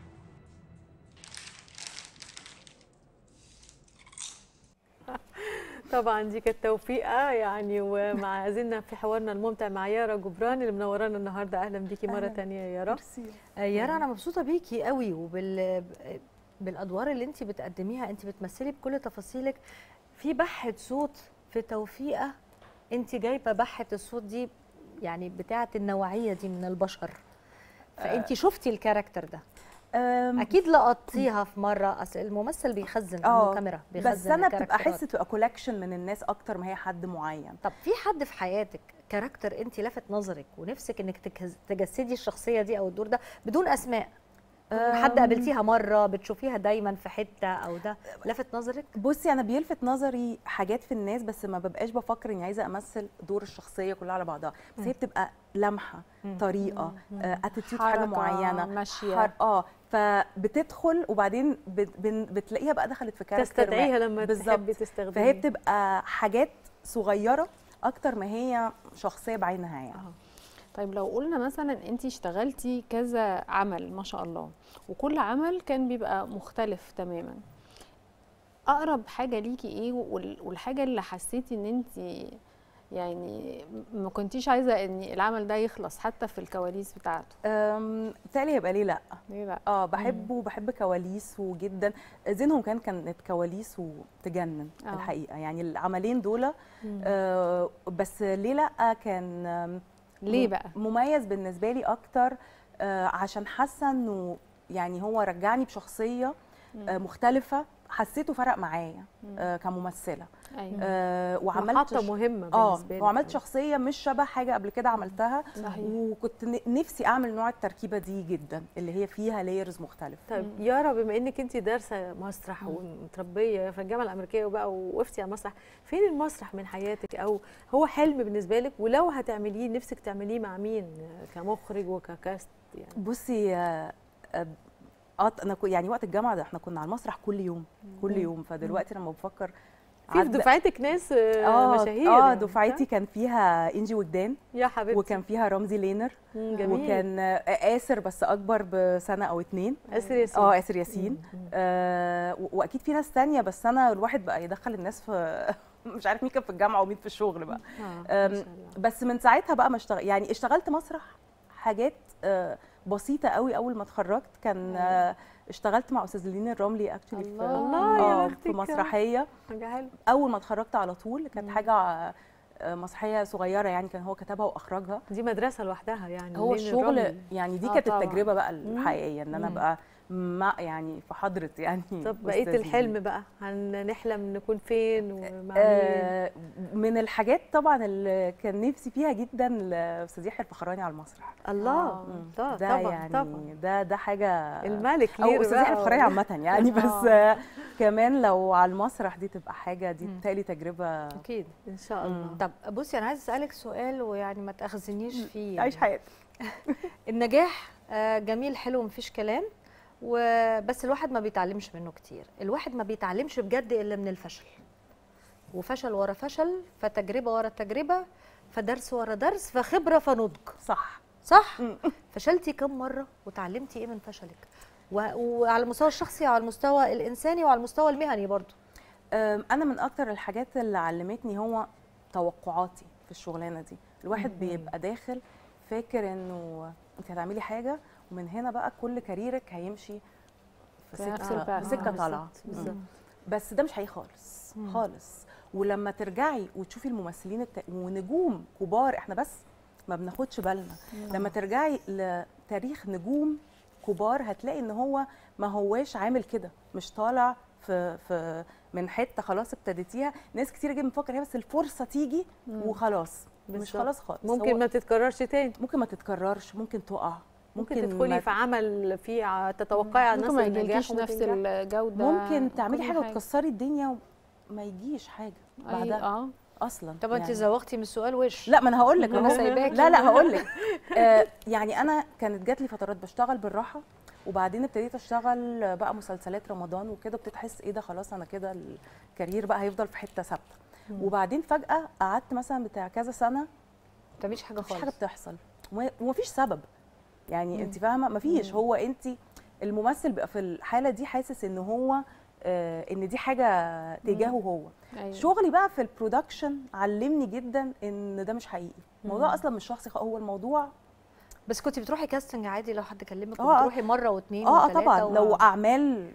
طبعا دي كانت توفيقه يعني ومع زلنا في حوارنا الممتع مع يارا جبران اللي منورانا النهارده اهلا بيكي مره أهلاً. ثانيه يا يارا آه، يارا انا مبسوطه بيكي قوي وبال بالادوار اللي انت بتقدميها انت بتمثلي بكل تفاصيلك في بحه صوت في توفيقه انت جايبه بحه الصوت دي يعني بتاعه النوعيه دي من البشر فانت شفتي الكاركتر ده اكيد لقطتيها في مره اصل الممثل بيخزن عنده كاميرا بيخزن بس انا بتبقى الكاركترات. احس تبقى كولكشن من الناس اكتر ما هي حد معين طب في حد في حياتك كاركتر انت لافت نظرك ونفسك انك تكز- تجسدي الشخصيه دي او الدور ده بدون اسماء حد أم. قابلتيها مره بتشوفيها دايما في حته او ده لافت نظرك بصي انا بيلفت نظري حاجات في الناس بس ما ببقاش بفكر اني عايزه امثل دور الشخصيه كلها على بعضها بس هي مم. بتبقى لمحه مم. طريقه مم. اتيتيود حاجه حركة معينه ماشية. حر- اه فبتدخل وبعدين بت- بن- بتلاقيها بقى دخلت في كاركتر تستدعيها ما. لما بالظبط. تحبي تستخدميها. فهي بتبقى حاجات صغيره اكتر ما هي شخصيه بعينها يعني طيب لو قلنا مثلا انت اشتغلتي كذا عمل ما شاء الله وكل عمل كان بيبقى مختلف تماما اقرب حاجه ليكي ايه وال- والحاجه اللي حسيتي ان انت يعني ما كنتيش عايزه ان العمل ده يخلص حتى في الكواليس بتاعته أم، بالتالي هيبقى ليه لا ليه لا اه بحبه وبحب كواليسه جدا زينهم كان كانت كواليسه تجنن آه. الحقيقه يعني العملين دول مم. آه بس ليه لا كان آم، ليه م- بقى؟ مميز بالنسبه لي اكتر آه عشان حاسه انه يعني هو رجعني بشخصيه آه مختلفه حسيته فرق معايا آه كممثله أيوة. آه وعملت محطة ش- مهمة اه بالنسبة لك وعملت كمان. شخصيه مش شبه حاجه قبل كده عملتها صحيح. وكنت ن- نفسي اعمل نوع التركيبه دي جدا اللي هي فيها لايرز مختلفه طيب يارا بما انك انت دارسه مسرح ومتربيه في الجامعه الامريكيه وبقى وقفتي على المسرح فين المسرح من حياتك او هو حلم بالنسبه لك ولو هتعمليه نفسك تعمليه مع مين كمخرج وككاست يعني بصي آه، آه، آه، انا كو- يعني وقت الجامعه ده احنا كنا على المسرح كل يوم كل مم. يوم فدلوقتي لما بفكر في في عدى- دفعتك ناس آه، اه مشاهير اه يعني، دفعتي صح؟ كان فيها انجي وجدان يا حبيبتي وكان فيها رمزي لينر مم، جميل. وكان آه، آسر بس اكبر بسنه او اتنين آسر ياسين. اه آسر ياسين آه و- واكيد في ناس تانية بس انا الواحد بقى يدخل الناس في مش عارف مين كان في الجامعه ومين في الشغل بقى آه، آم، بس من ساعتها بقى ما اشتغل يعني اشتغلت مسرح حاجات آه، بسيطه قوي اول ما اتخرجت كان آه، اشتغلت مع استاذ لين الرملي اكشلي في الله، يا آه، بختك. في مسرحيه حاجه حلوه اول ما اتخرجت على طول كانت حاجه آه، مسرحيه صغيره يعني كان هو كتبها واخرجها دي مدرسه لوحدها يعني هو لين الشغل الرملي. يعني دي آه، كانت طبعاً. التجربه بقى مم. الحقيقيه ان انا مم. ابقى مع يعني في حضره يعني طب بقيه أستاذ الحلم لين. بقى هنحلم نكون فين ومع مين آه، من الحاجات طبعا اللي كان نفسي فيها جدا الاستاذ يحيى الفخراني على المسرح الله مم. طبعا ده طبعا يعني طبعا ده ده حاجه الملك او لير استاذ بقى يحيى الفخراني و- عامه يعني بس آه. آه، كمان لو على المسرح دي تبقى حاجه دي بتهيألي تجربه اكيد ان شاء الله طب بصي انا عايزه اسالك سؤال ويعني ما تاخذنيش فيه عيش يعني. حياتك النجاح آه، جميل حلو مفيش كلام وبس الواحد ما بيتعلمش منه كتير الواحد ما بيتعلمش بجد الا من الفشل وفشل ورا فشل فتجربه ورا تجربه فدرس ورا درس فخبره فنضج صح صح فشلتي كم مره وتعلمتي ايه من فشلك و- وعلى المستوى الشخصي وعلى المستوى الانساني وعلى المستوى المهني برضو أم، انا من اكتر الحاجات اللي علمتني هو توقعاتي في الشغلانه دي الواحد مهم. بيبقى داخل فاكر انه انت هتعملي حاجه ومن هنا بقى كل كاريرك هيمشي في في نفس سكه الباث. في سكه آه، طالعه بالظبط، بالظبط. مم. بس ده مش حقيقي خالص مم. خالص ولما ترجعي وتشوفي الممثلين الت... ونجوم كبار احنا بس ما بناخدش بالنا مم. لما ترجعي لتاريخ نجوم كبار هتلاقي ان هو ما هواش عامل كده مش طالع في في من حته خلاص ابتديتيها ناس كتير جدا بتفكر هي بس الفرصه تيجي مم. وخلاص مش بالظبط. خلاص خالص ممكن هو ما تتكررش تاني ممكن ما تتكررش ممكن تقع ممكن, ممكن تدخلي ما- في عمل فيه ع- تتوقعي على ممكن نفس ما النجاح يجيلكيش نفس وتنجحي. الجوده ممكن تعملي كل حاجه وتكسري الدنيا وما يجيش حاجه أي- بعدها اه اصلا طب انت زوغتي من السؤال وش لا ما انا هقول لك أنا أهو. سايباكي. لا لا هقول لك آه يعني انا كانت جات لي فترات بشتغل بالراحه وبعدين ابتديت اشتغل بقى مسلسلات رمضان وكده بتتحس ايه ده خلاص انا كده الكارير بقى هيفضل في حته ثابته مم. وبعدين فجاه قعدت مثلا بتاع كذا سنه ما بتعمليش حاجه مفيش خالص حاجه بتحصل وما- ومفيش سبب يعني مم. انت فاهمه مفيش مم. هو انت الممثل بيبقى في الحاله دي حاسس ان هو آه ان دي حاجه تجاهه هو أيوة. شغلي بقى في البرودكشن علمني جدا ان ده مش حقيقي الموضوع مم. اصلا مش شخصي خ- هو الموضوع بس كنت بتروحي كاستنج عادي لو حد كلمك آه، آه. وبتروحي مره واثنين اه آه وثلاثه طبعا و... لو اعمال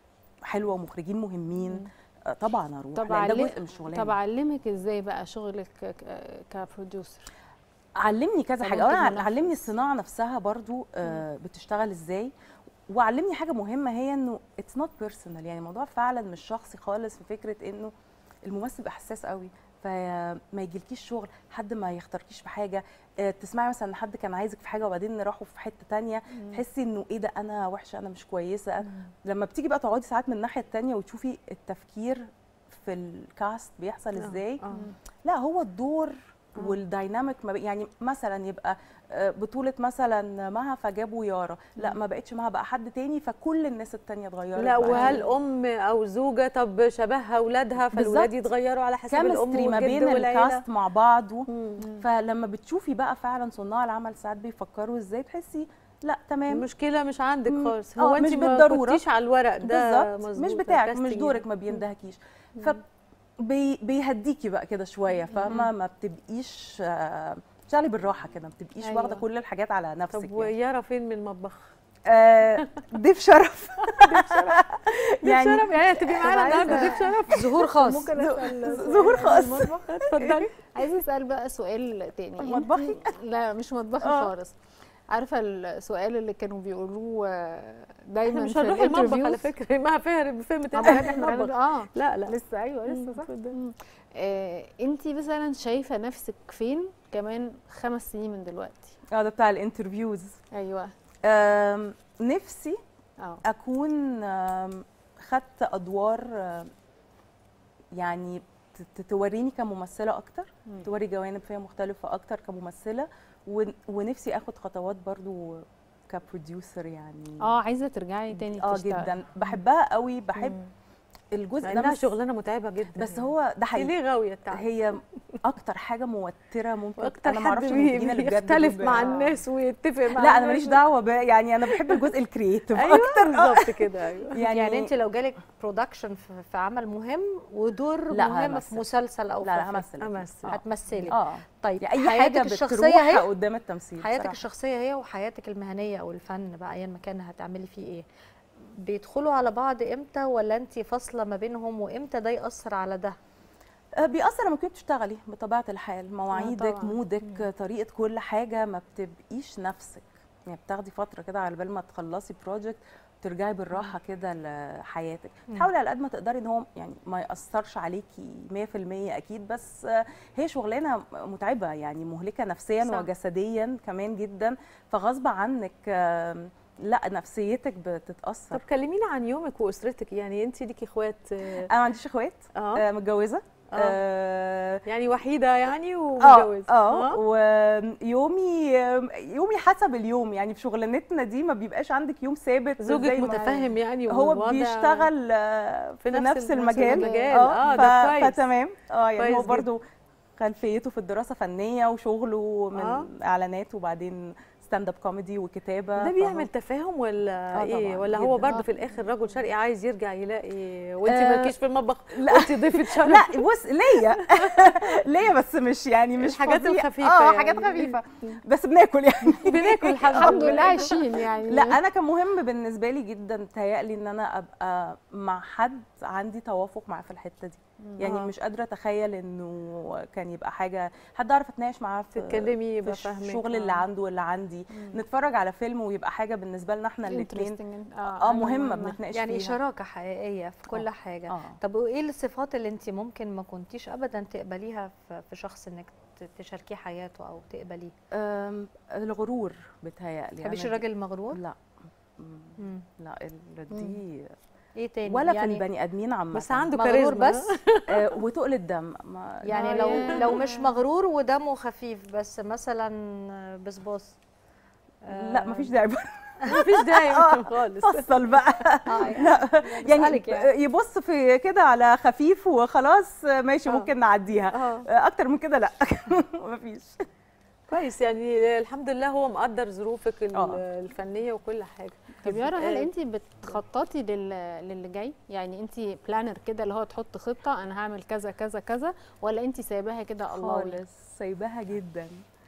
حلوه ومخرجين مهمين آه طبعا اروح طب لأن ده علم- جزء من الشغلانه طب علمك ازاي بقى شغلك ك- كبروديوسر علمني كذا حاجه كمنتج اولا منفذ. علمني الصناعه نفسها برضو آه بتشتغل ازاي وعلمني حاجه مهمه هي انه اتس نوت بيرسونال يعني الموضوع فعلا مش شخصي خالص في فكره انه الممثل بيبقى حساس قوي فما يجيلكيش شغل حد ما يختاركيش في حاجه آه تسمعي مثلا ان حد كان عايزك في حاجه وبعدين راحوا في حته تانية مم. تحسي انه ايه ده انا وحشه انا مش كويسه لما بتيجي بقى تقعدي ساعات من الناحيه التانية وتشوفي التفكير في الكاست بيحصل آه، ازاي آه. لا هو الدور والدايناميك ما بي- يعني مثلا يبقى آه، بطولة مثلا مها فجابوا يارا لا ما بقتش مها بقى حد تاني فكل الناس التانية اتغيرت لا بقى. وهل ام او زوجه طب شبهها اولادها فالولاد بالظبط. يتغيروا على حسب الام كيمستري ما والجد بين والعيله الكاست مع بعض و... فلما بتشوفي بقى فعلا صناع العمل ساعات بيفكروا ازاي تحسي لا تمام المشكله مش عندك مم. خالص آه، هو انت مش ما بالضرورة. كنتيش على الورق ده بالظبط مظبوط مش بتاعك مش الكاستنج دورك يعني. ما بيندهكيش ف بي بيهديكي بقى كده شويه فاهمه ما بتبقيش آه، بتشتغلي بالراحه كده ما بتبقيش أيوة. واخده كل الحاجات على نفسك طب يعني. ويارا فين من المطبخ؟ آه، ضيف شرف ضيف شرف يعني تبقي معانا النهارده ضيف شرف ظهور خاص ممكن اسال سؤال ظهور خاص. عن المطبخ؟ اتفضلي عايزه اسال بقى سؤال تاني مطبخي؟ انتي- لا مش مطبخي آه. خالص عارفه السؤال اللي كانوا بيقولوه آه، احنا دايما مش في هنروح المطبخ على الانترفيوز فكره ما فاهم فهمت آه، بجد احنا المطبخ اه لا لا لسه ايوه لسه صح آه انت مثلا شايفه نفسك فين كمان خمس سنين من دلوقتي اه ده بتاع الانترفيوز ايوه آم، نفسي اه اكون آم، خدت ادوار آم، يعني ت- ت- توريني كممثله اكتر مم. توري جوانب فيها مختلفه اكتر كممثله ون- ونفسي اخد خطوات برضو كبروديوسر يعني اه عايزه ترجعي تاني اه تشتغلي. جدا بحبها قوي بحب مم. الجزء مع ده انها بس شغلانه متعبه جدا بس يعني. هو ده حقيقي ليه غاويه التعب هي اكتر حاجه موتره ممكن واكتر انا ما حد اعرفش بي- المنتجين اللي بجد بيختلف دول مع ب- الناس ويتفق مع لا انا الناس. ماليش دعوه بقى يعني انا بحب الجزء الكرييتيف ايوه اكتر آه. بالظبط كده ايوه يعني, يعني- يعني انت لو جالك برودكشن في, في عمل مهم ودور لا، مهم همثل. في مسلسل او لا، لا، في همثل أكيد. امثل آه. هتمثلي اه طيب يعني اي حياتك حاجه الشخصيه بتروح هي قدام التمثيل حياتك بصراحة. الشخصيه هي وحياتك المهنيه او الفن بقى ايا ما كان هتعملي فيه ايه بيدخلوا على بعض امتى ولا انت فاصله ما بينهم وامتى ده ياثر على ده آه، بيأثر لما كنت بتشتغلي بطبيعه الحال مواعيدك طبعاً. مودك آه، طريقه كل حاجه ما بتبقيش نفسك يعني بتاخدي فتره كده على بال ما تخلصي بروجكت ترجعي بالراحه كده لحياتك مم. تحاولي على قد ما تقدري ان هو يعني ما ياثرش عليكي 100% اكيد بس آه، هي شغلانه متعبه يعني مهلكه نفسيا صح. وجسديا كمان جدا فغصب عنك آم، لا نفسيتك بتتاثر طب كلمينا عن يومك واسرتك يعني انت ليكي اخوات آه، انا ما عنديش اخوات اه آه، متجوزه آه. آه، يعني وحيده يعني اه ومتجوزه اه ويومي يومي حسب اليوم يعني في شغلانتنا دي ما بيبقاش عندك يوم ثابت زوجك زي ما- متفهم يعني هو والوضع بيشتغل آه، في نفس نفس ال- المجال المجال. آه، ده ف- كويس. فتمام اه يعني هو كويس جدا. برضو خلفيته في الدراسه فنيه وشغله من آه. اعلانات وبعدين ستاند اب كوميدي وكتابه ده فهو- بيعمل تفاهم ولا آه ايه طبعاً، ولا هو جداً. برضه في الاخر رجل شرقي عايز يرجع يلاقي وانت آه، مالكيش في المطبخ لا. وانت ضيفه شرف لا بص ليا ليا بس مش يعني مش الحاجات فظيع. الخفيفة اه يعني. حاجات خفيفه بس بناكل يعني بناكل الحمد لله عايشين يعني لا انا كان مهم بالنسبه لي جدا تهيألي ان انا ابقى مع حد عندي توافق معاه في الحته دي يعني آه. مش قادره اتخيل انه كان يبقى حاجه حد اعرف اتناقش معاه في تتكلمي في يبقى فاهمك. الشغل اللي آه. عنده واللي عندي نتفرج على فيلم ويبقى حاجه بالنسبه لنا احنا الاثنين Interesting. اه مهمه بنتناقش يعني فيها شراكه حقيقيه في كل آه. حاجه آه. طب وايه الصفات اللي انت ممكن ما كنتيش ابدا تقبليها في في شخص انك ت- تشاركيه حياته او تقبليه أم، الغرور بتهيألي تحبيش أنا الراجل دي- المغرور لا مم. لا ال- دي ايه تاني ولا يعني في البني ادمين عامه بس عنده مغرور كاريزما بس آه، وتقل الدم ما يعني لو لو مش مغرور ودمه خفيف بس مثلا بسبوس لا مفيش داعي مفيش داعي خالص فصل بقى لا يعني بسألك يعني. يبص في كده على خفيف وخلاص ماشي آه. ممكن نعديها آه. اكتر من كده لا مفيش كويس يعني الحمد لله هو مقدر ظروفك ال- آه. الفنيه وكل حاجه طب يارا هل آه، انت بتخططي لل... للي جاي يعني انت بلانر كده اللي هو تحط خطه انا هعمل كذا كذا كذا ولا انت سايباها كده الله ولي؟ خالص سايباها جدا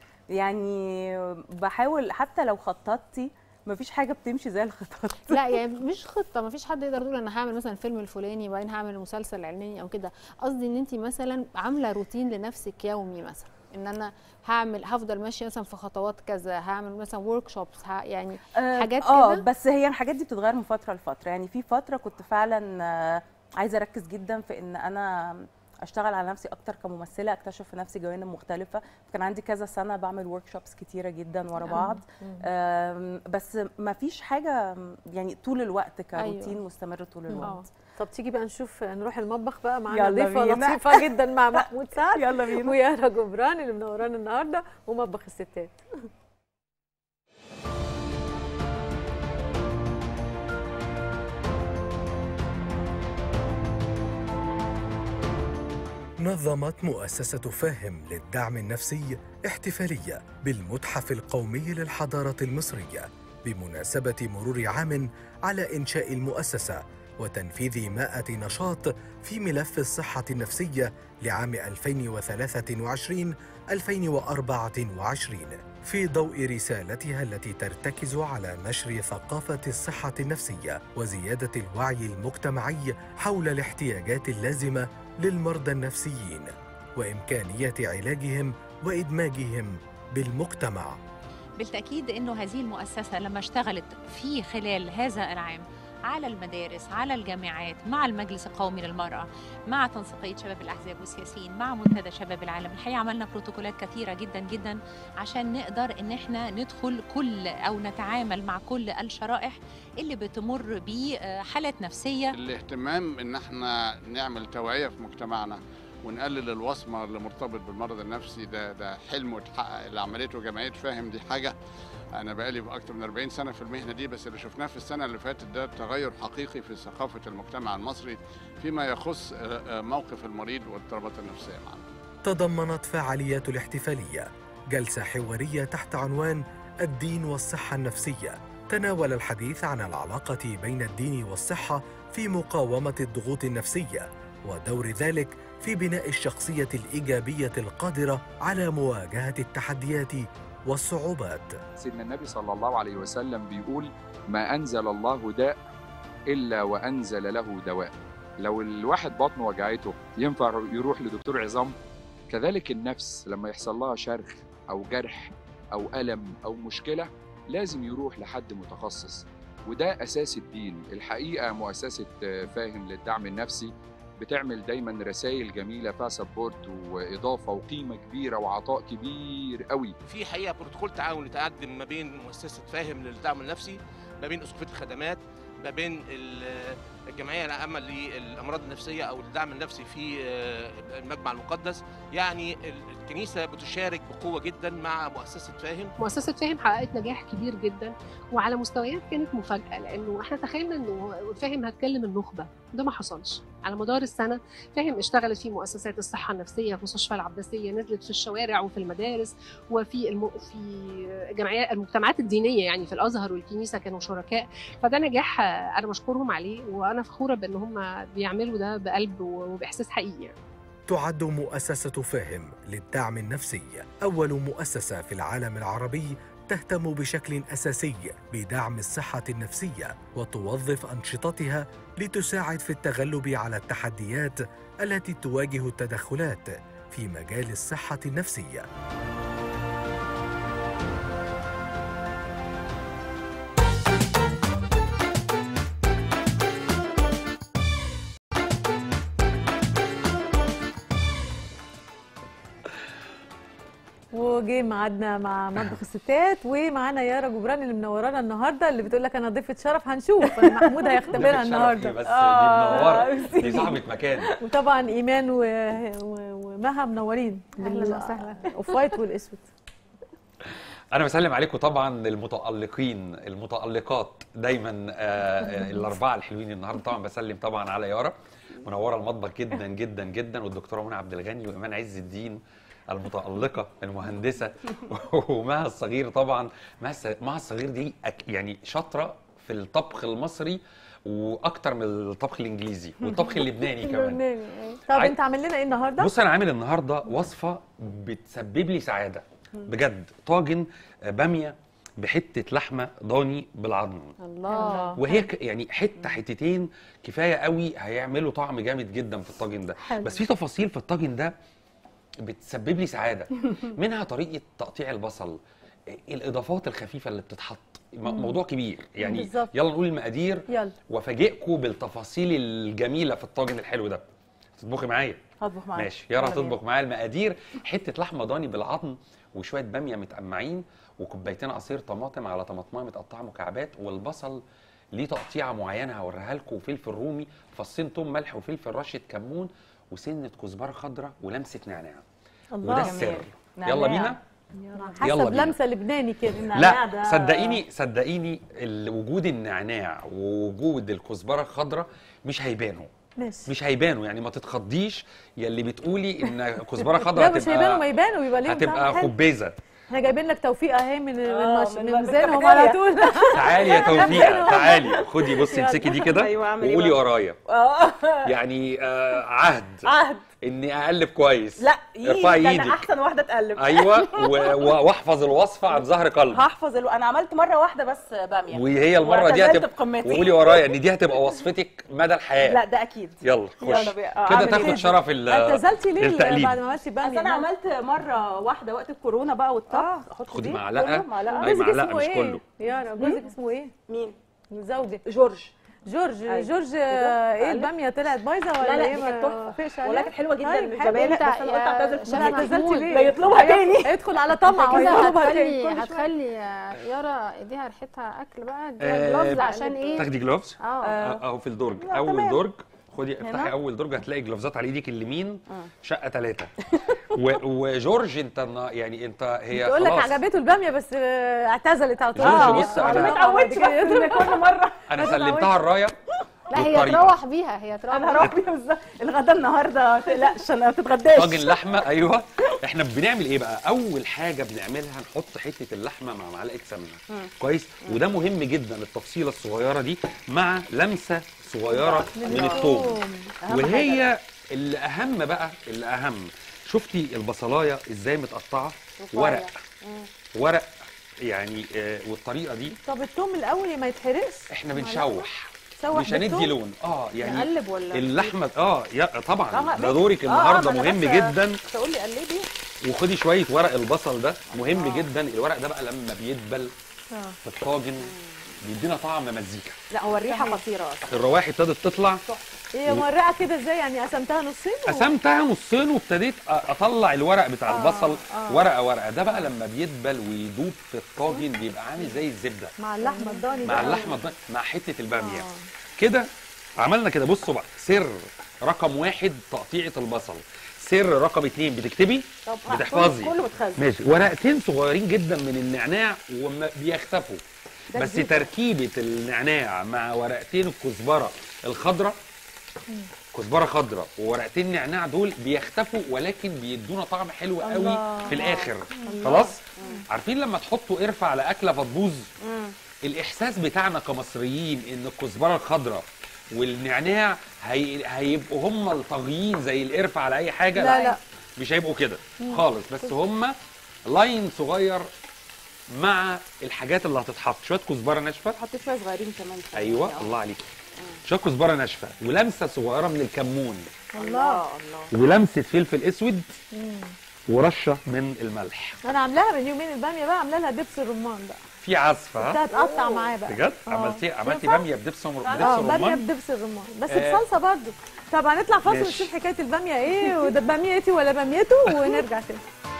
يعني بحاول حتى لو خططتي مفيش حاجه بتمشي زي الخطط لا يعني مش خطه ما فيش حد يقدر يقول انا هعمل مثلا الفيلم الفلاني وبعدين هعمل المسلسل العلاني او كده قصدي ان انت مثلا عامله روتين لنفسك يومي مثلا ان انا هعمل هفضل ماشيه مثلا في خطوات كذا هعمل مثلا ورك شوبس يعني حاجات اه كده بس هي الحاجات دي بتتغير من فتره لفتره يعني في فتره كنت فعلا آه، عايزه اركز جدا في ان انا اشتغل على نفسي اكتر كممثله اكتشف في نفسي جوانب مختلفه كان عندي كذا سنه بعمل ورك شوبس كتيره جدا ورا بعض آم، بس ما فيش حاجه يعني طول الوقت كروتين أيوة. مستمر طول اه الوقت طب تيجي بقى نشوف نروح المطبخ بقى معانا يلا ضيفه بينا. لطيفه جدا مع محمود سعد يلا بينا. ويارا جبران اللي منورانا النهارده ومطبخ الستات نظمت مؤسسة فاهم للدعم النفسي احتفالية بالمتحف القومي للحضارة المصرية بمناسبة مرور عام على إنشاء المؤسسة وتنفيذ مائة نشاط في ملف الصحة النفسية لعام 2023-2024 في ضوء رسالتها التي ترتكز على نشر ثقافة الصحة النفسية وزيادة الوعي المجتمعي حول الاحتياجات اللازمة للمرضى النفسيين وإمكانية علاجهم وإدماجهم بالمجتمع بالتأكيد أنه هذه المؤسسة لما اشتغلت في خلال هذا العام على المدارس على الجامعات مع المجلس القومي للمرأة مع تنسيقية شباب الأحزاب والسياسيين مع منتدى شباب العالم الحقيقة عملنا بروتوكولات كثيرة جدا جدا عشان نقدر ان احنا ندخل كل او نتعامل مع كل الشرائح اللي بتمر بحالات نفسية الاهتمام ان احنا نعمل توعيه في مجتمعنا ونقلل الوصمه اللي مرتبط بالمرض النفسي ده ده حلم وتحقق اللي عملته جمعيه فاهم دي حاجه انا بقالي اكتر من 40 سنه في المهنه دي بس اللي شفناه في السنه اللي فاتت ده تغير حقيقي في ثقافه المجتمع المصري فيما يخص آه، آه، موقف المريض والاضطرابات النفسيه معنا تضمنت فعاليات الاحتفالية جلسة حوارية تحت عنوان الدين والصحة النفسية تناول الحديث عن العلاقة بين الدين والصحة في مقاومة الضغوط النفسية ودور ذلك في بناء الشخصية الإيجابية القادرة على مواجهة التحديات والصعوبات سيدنا النبي صلى الله عليه وسلم بيقول ما أنزل الله داء إلا وأنزل له دواء لو الواحد بطنه وجعته ينفع يروح لدكتور عظام كذلك النفس لما يحصل لها شرخ أو جرح أو ألم أو مشكلة لازم يروح لحد متخصص وده أساس الدين الحقيقة مؤسسة فاهم للدعم النفسي بتعمل دايما رسائل جميلة فيها سبورت وإضافة وقيمة كبيرة وعطاء كبير قوي في حقيقه بروتوكول تعاون يتقدم ما بين مؤسسه فاهم للدعم النفسي ما بين اسقفيه الخدمات ما بين ال- الجمعيه العامه للامراض النفسيه او الدعم النفسي في آه، المجمع المقدس يعني ال- الكنيسه بتشارك بقوه جدا مع مؤسسه فاهم مؤسسة فاهم حققت نجاح كبير جدا وعلى مستويات كانت مفاجأة لأنه احنا تخيلنا إنه فاهم هتكلم النخبة ده ما حصلش على مدار السنة فاهم اشتغلت في مؤسسات الصحة النفسية في مستشفى العباسية نزلت في الشوارع وفي المدارس وفي الم... في جمعيات المجتمعات الدينية يعني في الأزهر والكنيسة كانوا شركاء فده نجاح آه، أنا بشكرهم عليه وأنا فخورة بأن هم بيعملوا ده بقلب وبإحساس حقيقي يعني. تعد مؤسسة فاهم للدعم النفسي أول مؤسسة في العالم العربي تهتم بشكل أساسي بدعم الصحة النفسية وتوظف أنشطتها لتساعد في التغلب على التحديات التي تواجه التدخلات في مجال الصحة النفسية. وجه ميعادنا مع مطبخ الستات ومعانا يارا جبران اللي منورانا النهارده اللي بتقول لك انا ضيفه شرف هنشوف أنا محمود هيختبرها النهارده بس آه، دي منوره دي صاحبه مكان وطبعا ايمان و... و... ومها منورين أهلاً وسهلاً. اوف وايت والاسود انا بسلم عليكم طبعا المتالقين المتالقات دايما آه، آه، الاربعه الحلوين النهارده طبعا بسلم طبعا على يارا منوره المطبخ جدا جدا جدا والدكتوره منى عبد الغني وايمان عز الدين المتالقه المهندسه ومها الصغير طبعا مها الص- مها الصغير دي أك- يعني شاطره في الطبخ المصري واكتر من الطبخ الانجليزي والطبخ اللبناني كمان لبناني أيوة. طب عاي- انت عامل لنا ايه النهارده؟ بص انا عامل النهارده وصفه بتسبب لي سعاده بجد طاجن باميه بحته لحمه ضاني بالعظم الله وهي ك- يعني حته حتتين كفايه قوي هيعملوا طعم جامد جدا في الطاجن ده حلو. بس في تفاصيل في الطاجن ده بتسبب لي سعاده منها طريقه تقطيع البصل الاضافات الخفيفه اللي بتتحط م- مم. موضوع كبير يعني بالظبط. يلا نقول المقادير يلا وافاجئكم بالتفاصيل الجميله في الطاجن الحلو ده تطبخي معايا هطبخ معاك ماشي يارا يلا بينا. هتطبخ معايا المقادير حته لحمه ضاني بالعظم وشويه باميه متقمعين وكوبايتين عصير طماطم على طماطمايه متقطعه مكعبات والبصل ليه تقطيعه معينه هوريها لكم وفلفل رومي فصين توم ملح وفلفل رشه كمون وسنه كزبره خضراء ولمسه نعناع الله. وده جميل. السر نعناع. يلا بينا حسب يلا بينا. لمسه لبناني كده لا صدقيني صدقيني ال- وجود النعناع ووجود الكزبره الخضراء مش هيبانوا ماشي مش هيبانوا يعني ما تتخضيش يا اللي بتقولي ان كزبره لا خضراء مش هيبانوا ما يبانوا بيبقى ليهم هتبقى طعم حلو. خبيزه احنا جايبين لك توفيق اهي من آه، من من- من من ميزانهم الكافيتيريا. على طول تعالي يا توفيقه تعالي خدي بصي يلا. امسكي دي كده أيوة، أعمل إيه وقولي بقى؟ ورايا اه يعني آه عهد عهد اني اقلب كويس لا إيه ارفعي ده ايدك انا احسن واحده تقلب ايوه و- و- واحفظ الوصفه عن ظهر قلب هحفظ الو... انا عملت مره واحده بس باميه وهي المره دي واعتزلت هتبقى بقمتي. وقولي ورايا ان دي هتبقى وصفتك مدى الحياه لا ده اكيد يلا يلا خش بقى. آه، كده أعمل تاخد إيه؟ شرف ال- اعتزلتي ليه التقليد بعد ما عملتي بس باميه انا عملت مره واحده وقت الكورونا بقى والطبخ احط خدي دي معلقة. كله، معلقه أي جوزك معلقة اسمه مش ايه؟ كله. يارا جوزك اسمه ايه؟ مين زوجك جورج جورج أيوة. جورج كده. آه، ايه أقلب. الباميه طلعت بايظه ولا لا لا ايه دي ما كانت تحفه وافقش والله عليها؟ كانت حلوه جدا طيب، حلو. بالزبادي انت بس انا قلت يا اعتذر شيخ منها. اعتزلتي ليه؟ ده يطلبها تاني هيدخل على طمع كده ويطلبها تاني هتخلي كل شوية. هتخلي يارا ايديها ريحتها اكل بقى آه، اديها جلوفز عشان ايه تاخدي جلوفز اه اهو في الدرج لا، اول تمام. درج خدي هنا؟ افتحي اول درج هتلاقي جلوفزات على ايدك اليمين شقه ثلاثه وجورج انت النا- يعني انت هي تقول لك خلاص عجبته الباميه بس آه، اعتزلت على طول جورج آه، بص، يدخل أنا- على ما طمع اتعودتش بعد بس كده. ان كل مره انا سلمتها الرايه لا هي بالطريقة. تروح بيها هي تروح انا بيها. هروح بيها بالظبط الغدا النهارده ما تقلقش انا ما تتغداش طاجن لحمه ايوه احنا بنعمل ايه بقى اول حاجه بنعملها نحط حته اللحمه مع معلقه سمنه كويس وده مهم جدا التفصيله الصغيره دي مع لمسه صغيره من الثوم أهم وهي اللي اهم بقى اللي اهم شفتي البصلايه ازاي متقطعه ورق ورق يعني آه والطريقه دي طب التوم الاول ما يتحرقش احنا بنشوح شوح مش هندي بالثوم؟ لون اه يعني نقلب ولا اللحمه اه يا طبعا آه، ده دورك آه، النهارده ما أنا مهم بس جدا تقول لي قلبي وخدي شويه ورق البصل ده مهم جدا الورق ده بقى لما بيدبل في الطاجن بيدينا طعم مزيكا لا هو الريحه خطيره اصلا الروايح ابتدت تطلع هي مورقه كده ازاي يعني قسمتها نصين و- قسمتها نصين وابتديت أ- اطلع الورق بتاع آه، البصل آه. ورقه ورقه ده بقى لما بيدبل ويدوب في الطاجن بيبقى عامل زي الزبده مع اللحمه الضاني مع بقى. اللحمه الضاني مع حته الباميه كده عملنا كده بصوا بقى سر رقم واحد تقطيعه البصل سر رقم اتنين بتكتبي طب بتحفظي كله متخزن ماشي ورقتين صغيرين جدا من النعناع وما بيختفوا ده بس جديد. تركيبه النعناع مع ورقتين الكزبره الخضراء كزبره خضراء وورقتين نعناع دول بيختفوا ولكن بيدونا طعم حلو قوي الله. في الاخر الله. خلاص عارفين لما تحطوا قرفه على اكله فتبوظ الاحساس بتاعنا كمصريين ان الكزبره الخضراء والنعناع هي... هيبقوا هم الطاغيين زي القرفه على اي حاجه لا، لا. مش هيبقوا كده مم. خالص بس هم لاين صغير مع الحاجات اللي هتتحط شويه كزبره ناشفه حط شويه صغيرين كمان ايوه الله عليك شويه كزبره ناشفه ولمسه صغيره من الكمون الله ولمسه فلفل اسود ورشه من الملح انا عاملاها من يومين الباميه بقى عامله لها دبس الرمان بقى في عزف ده ها هتقطع معاه بقى بجد آه. عملتي عملتي ينفع؟ باميه بدبس بدبس اه باميه الرمان بدبس الرمان بس آه. بصلصه برضو طب هنطلع فاصل ماشي. نشوف حكايه الباميه ايه وده باميتي ولا باميته ونرجع تاني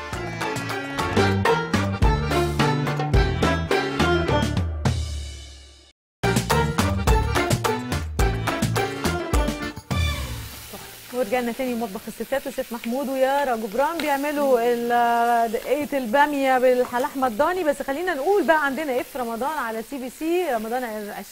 ورجعنا تاني مطبخ الستات وشيف محمود ويارا جبران بيعملوا ال- دقيقة البامية باللحمة الضاني بس خلينا نقول بقى عندنا ايه في رمضان على سي بي سي رمضان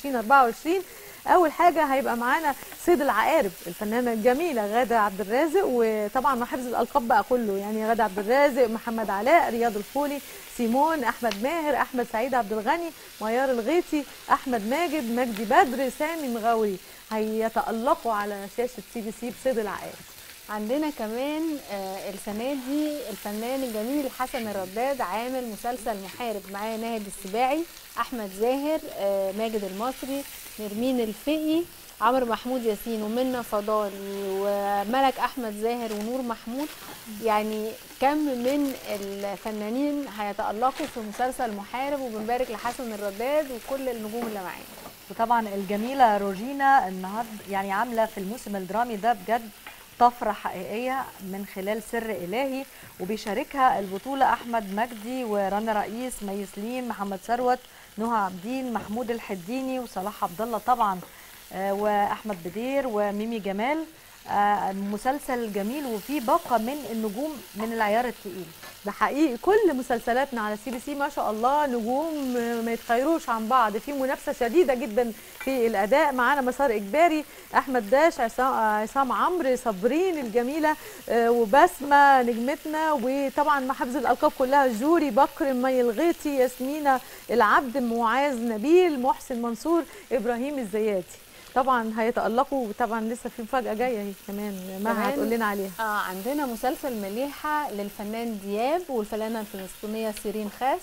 2024 اول حاجة هيبقى معانا صيد العقارب الفنانة الجميلة غادة عبد الرازق وطبعا مع حفظ الالقاب بقى كله يعني غادة عبد الرازق محمد علاء رياض الخولي سيمون احمد ماهر احمد سعيد عبد الغني ميار الغيطي احمد ماجد مجدي بدر سامي مغاوري هيتألقوا على شاشة سي بي سي بصيد العقارب عندنا كمان آه، السنه دي الفنان الجميل حسن الرداد عامل مسلسل محارب معاه ناهد السباعي احمد زاهر آه، ماجد المصري نرمين الفقي عمرو محمود ياسين ومنى فضالي وملك احمد زاهر ونور محمود يعني كم من الفنانين هيتالقوا في مسلسل محارب وبنبارك لحسن الرداد وكل النجوم اللي معاه وطبعا الجميله روجينا النهارده يعني عامله في الموسم الدرامي ده بجد طفره حقيقيه من خلال سر الهي وبيشاركها البطوله احمد مجدي ورنا رئيس مي سليم محمد ثروت نهى عبدين محمود الحديني وصلاح عبد الله طبعا آه، واحمد بدير وميمي جمال آه، مسلسل جميل وفيه باقه من النجوم من العيار التقيل ده حقيقي كل مسلسلاتنا على سي بي سي ما شاء الله نجوم ما يتخيروش عن بعض في منافسه شديده جدا في الاداء معانا مسار اجباري احمد داش عصام عصام عمرو صابرين الجميله آه، وبسمه نجمتنا وطبعا مع حفظ الالقاب كلها جوري بكر مي الغيطي ياسمينه العبد معاذ نبيل محسن منصور ابراهيم الزياتي طبعا هيتالقوا وطبعا لسه في مفاجاه جايه اهي كمان ما كمان- هتقول لنا عليها اه عندنا مسلسل مليحه للفنان دياب والفنانه الفلسطينيه سيرين خاس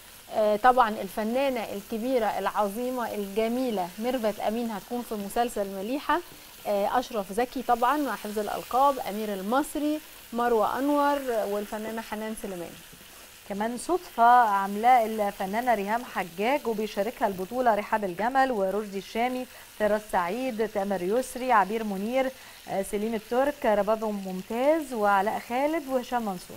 آه طبعا الفنانه الكبيره العظيمه الجميله ميرفت امين هتكون في مسلسل مليحه آه اشرف زكي طبعا مع حفظ الالقاب امير المصري مروه انور والفنانه حنان سليمان كمان صدفة عاملاه الفنانة ريهام حجاج وبيشاركها البطولة رحاب الجمل ورشدي الشامي فراس سعيد تامر يسري عبير منير آه، سليم الترك رباب ممتاز وعلاء خالد وهشام منصور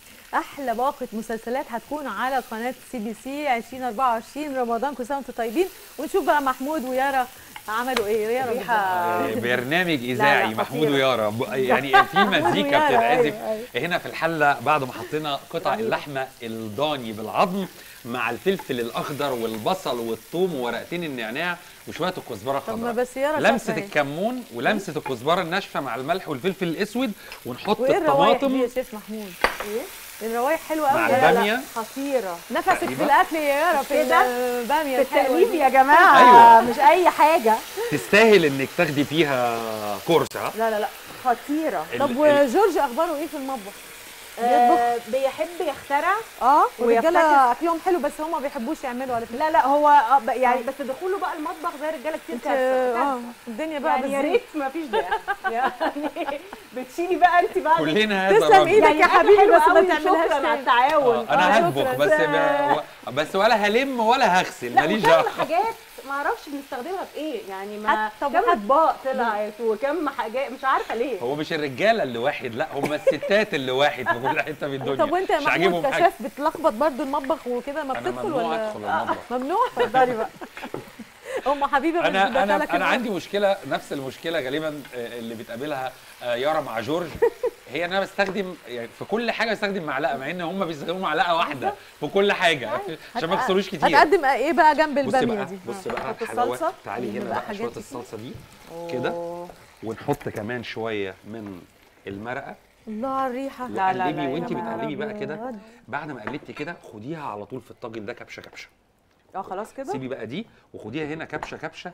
احلى باقه مسلسلات هتكون على قناه سي بي سي 2024 رمضان كل سنه وانتم طيبين ونشوف بقى محمود ويارا عملوا ايه يارا آه، برنامج اذاعي لا، محمود خطيرة. ويارا ب- يعني في مزيكا ويارا، بتتعزف أيوة، أيوة. هنا في الحله بعد ما حطينا قطع اللحمه الضاني بالعظم مع الفلفل الاخضر والبصل والثوم وورقتين النعناع وشويه الكزبره طب ما الخضراء بس يارا لمسه شاطرة اهي. الكمون ولمسه الكزبره الناشفه مع الملح والفلفل الاسود ونحط وايه الروايح دي الطماطم يا شيخ محمود ايه الروايح حلوه قوي مع البامية. خطيره نفسك في تقريبا. الاكل يا يارا في إيه ده؟ الباميه في الحلوة التقليب دي. يا جماعه أيوة. مش اي حاجه تستاهل انك تاخدي فيها كورس ها لا لا لا خطيره ال- طب ال- وجورج اخباره ايه في المطبخ آه بيحب يخترع اه ويفتكر- والرجاله اكلهم حلو بس هم ما بيحبوش يعملوا على فكره لا لا هو آه، ب- يعني بس دخوله بقى المطبخ زي الرجاله كتير انت كارثه اه كارثة. الدنيا بقى يعني يا بالزيت. ريت ما فيش ده يعني بتشيلي بقى انت بقى كلنا هذا تسلم الرجل. ايدك يا حاجة حبيبي حلوة بس ما قوي، تعملهاش شكراً على تاني. التعاون آه، انا آه، هطبخ شكراً. بس ب- بس ولا هلم ولا هغسل لا ماليش وكم دعوه حاجات ما اعرفش بنستخدمها في ايه يعني ما حتى- طب كم وحتى- اطباق طلعت وكم حاجات مش عارفه ليه هو مش الرجاله اللي واحد لا هم الستات اللي واحد في كل حته في الدنيا طب وانت يا مش محمود عاجبهم حاجه كشاف بتلخبط برضو المطبخ وكده ما أنا بتدخل ممنوع ولا أدخل المطبخ. ممنوع اتفضلي بقى ام حبيبه مش انا بتدخلك انا انا المطبخ. عندي مشكله نفس المشكله غالبا آه، اللي بتقابلها آه، يارا مع جورج هي ان انا بستخدم يعني في كل حاجه بستخدم معلقه مع ان هم بيستخدموا معلقه واحده في كل حاجه عشان ما هت- يخسروش كتير هتقدم ايه بقى جنب بص الباميه بقى دي بص بقى نحط الحلاوه الصلصه تعالي هنا بقى بقى حاجات شويه كتير. الصلصه دي كده ونحط كمان شويه من المرقه الله على الريحه وقلبي وانت يا نهار بتقلبي بقى كده أبيض. بعد ما قلبتي كده خديها على طول في الطاجن ده كبشه كبشه اه خلاص كده سيبي بقى دي وخديها هنا كبشه كبشه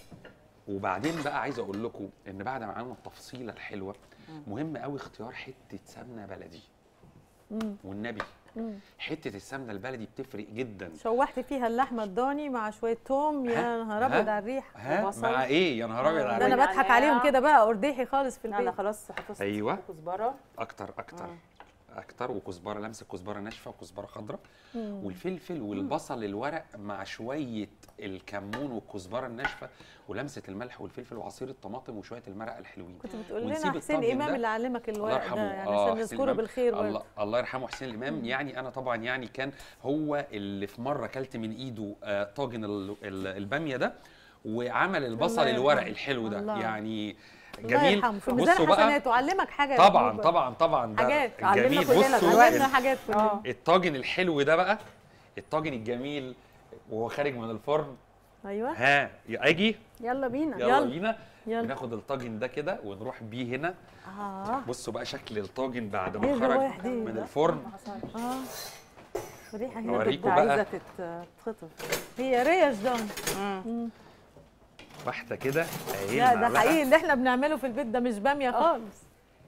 وبعدين بقى عايز اقول لكم ان بعد ما عملنا التفصيله الحلوه مهم قوي اختيار حته سمنه بلدي مم. والنبي مم. حته السمنه البلدي بتفرق جدا شوحت فيها اللحمه الضاني مع شويه توم يا ها؟ نهار ابيض ها؟ على الريحه ها وبصل. مع ايه يا نهار ابيض ده على انا الريحة. بضحك عليهم كده بقى ارديحي خالص في لا البيت انا خلاص حطيت ايوه كزبره اكتر اكتر اكتر وكزبره لمسه كزبره ناشفه وكزبره خضراء مم. والفلفل والبصل الورق مع شويه الكمون والكزبره الناشفه ولمسه الملح والفلفل وعصير الطماطم وشويه المرقه الحلوين كنت بتقول لنا ونسيب حسين الطاجن امام ده. اللي علمك الله الورق يرحمه ده يعني آه، عشان حسين نذكره الإمام. بالخير الله, برضه الله يرحمه حسين الامام يعني انا طبعا يعني كان هو اللي في مره كلت من ايده آه، طاجن ال- ال- الباميه ده وعمل البصل الله الورق يرحمه. الحلو ده الله. يعني الله جميل يرحمه في ميزان بصوا بقى حسناته علمك حاجه يا طبعا محمود. طبعا طبعا ده حاجات علمنا جميل كلنا بصوا علمنا ال- حاجات كلنا الطاجن الحلو ده بقى الطاجن الجميل وهو خارج من الفرن ايوه ها يا اجي يلا بينا يلا بينا يلا. بناخد الطاجن ده كده ونروح بيه هنا اه بصوا بقى شكل الطاجن بعد ايه ما الروايح خرج دي؟ من الفرن اه الريحه هنا أوريكم بتبقى بقى. عايزه تت- تتخطف هي ريش دون مم. واحده كده اهي لا ده المعلقة. حقيقي اللي احنا بنعمله في البيت ده مش باميه خالص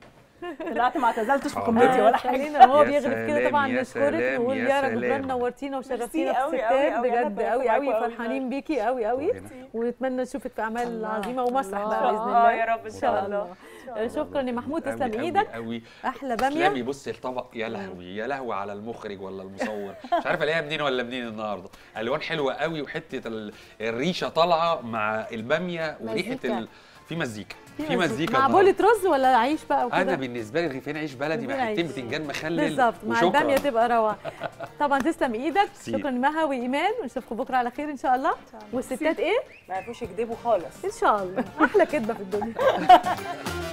طلعت ما اعتزلتش في حاضر. كوميديا ولا خلينا حاجه وهو يا بيغرف كده سلام، طبعا يا نشكرك سلام، نقول يا يارا سلام. جبران نورتينا وشرفتينا في أوي، الستات أوي، أوي. أنا بجد اتبسطت قوي قوي معاكوا أوي فرحانين بيكي قوي قوي ونتمنى نشوفك في اعمال عظيمه ومسرح إن بقى شاء باذن الله. الله يا رب إن شاء الله. الله شكرا يا محمود تسلم قوي ايدك قوي احلى تسلمي باميه بصي الطبق يا لهوي يا لهوي على المخرج ولا المصور مش عارف الاقيها منين ولا منين النهارده الوان حلوه قوي وحته ال- الريشه طالعه مع الباميه وريحه مزيكا. ال... في مزيكا في مزيكا مع النهاردة. بولة رز ولا عيش بقى وكده انا بالنسبه لي رغيفين عيش بلدي مع رغيفين حتتين عيش. بتنجان مخلل بالظبط مع وشكراً. الباميه تبقى روعه طبعا تسلم ايدك ميرسي. شكرا لمها وايمان ونشوفكم بكره على خير ان شاء الله والستات ايه ما يعرفوش يكذبوا خالص ان شاء الله احلى كدبه في الدنيا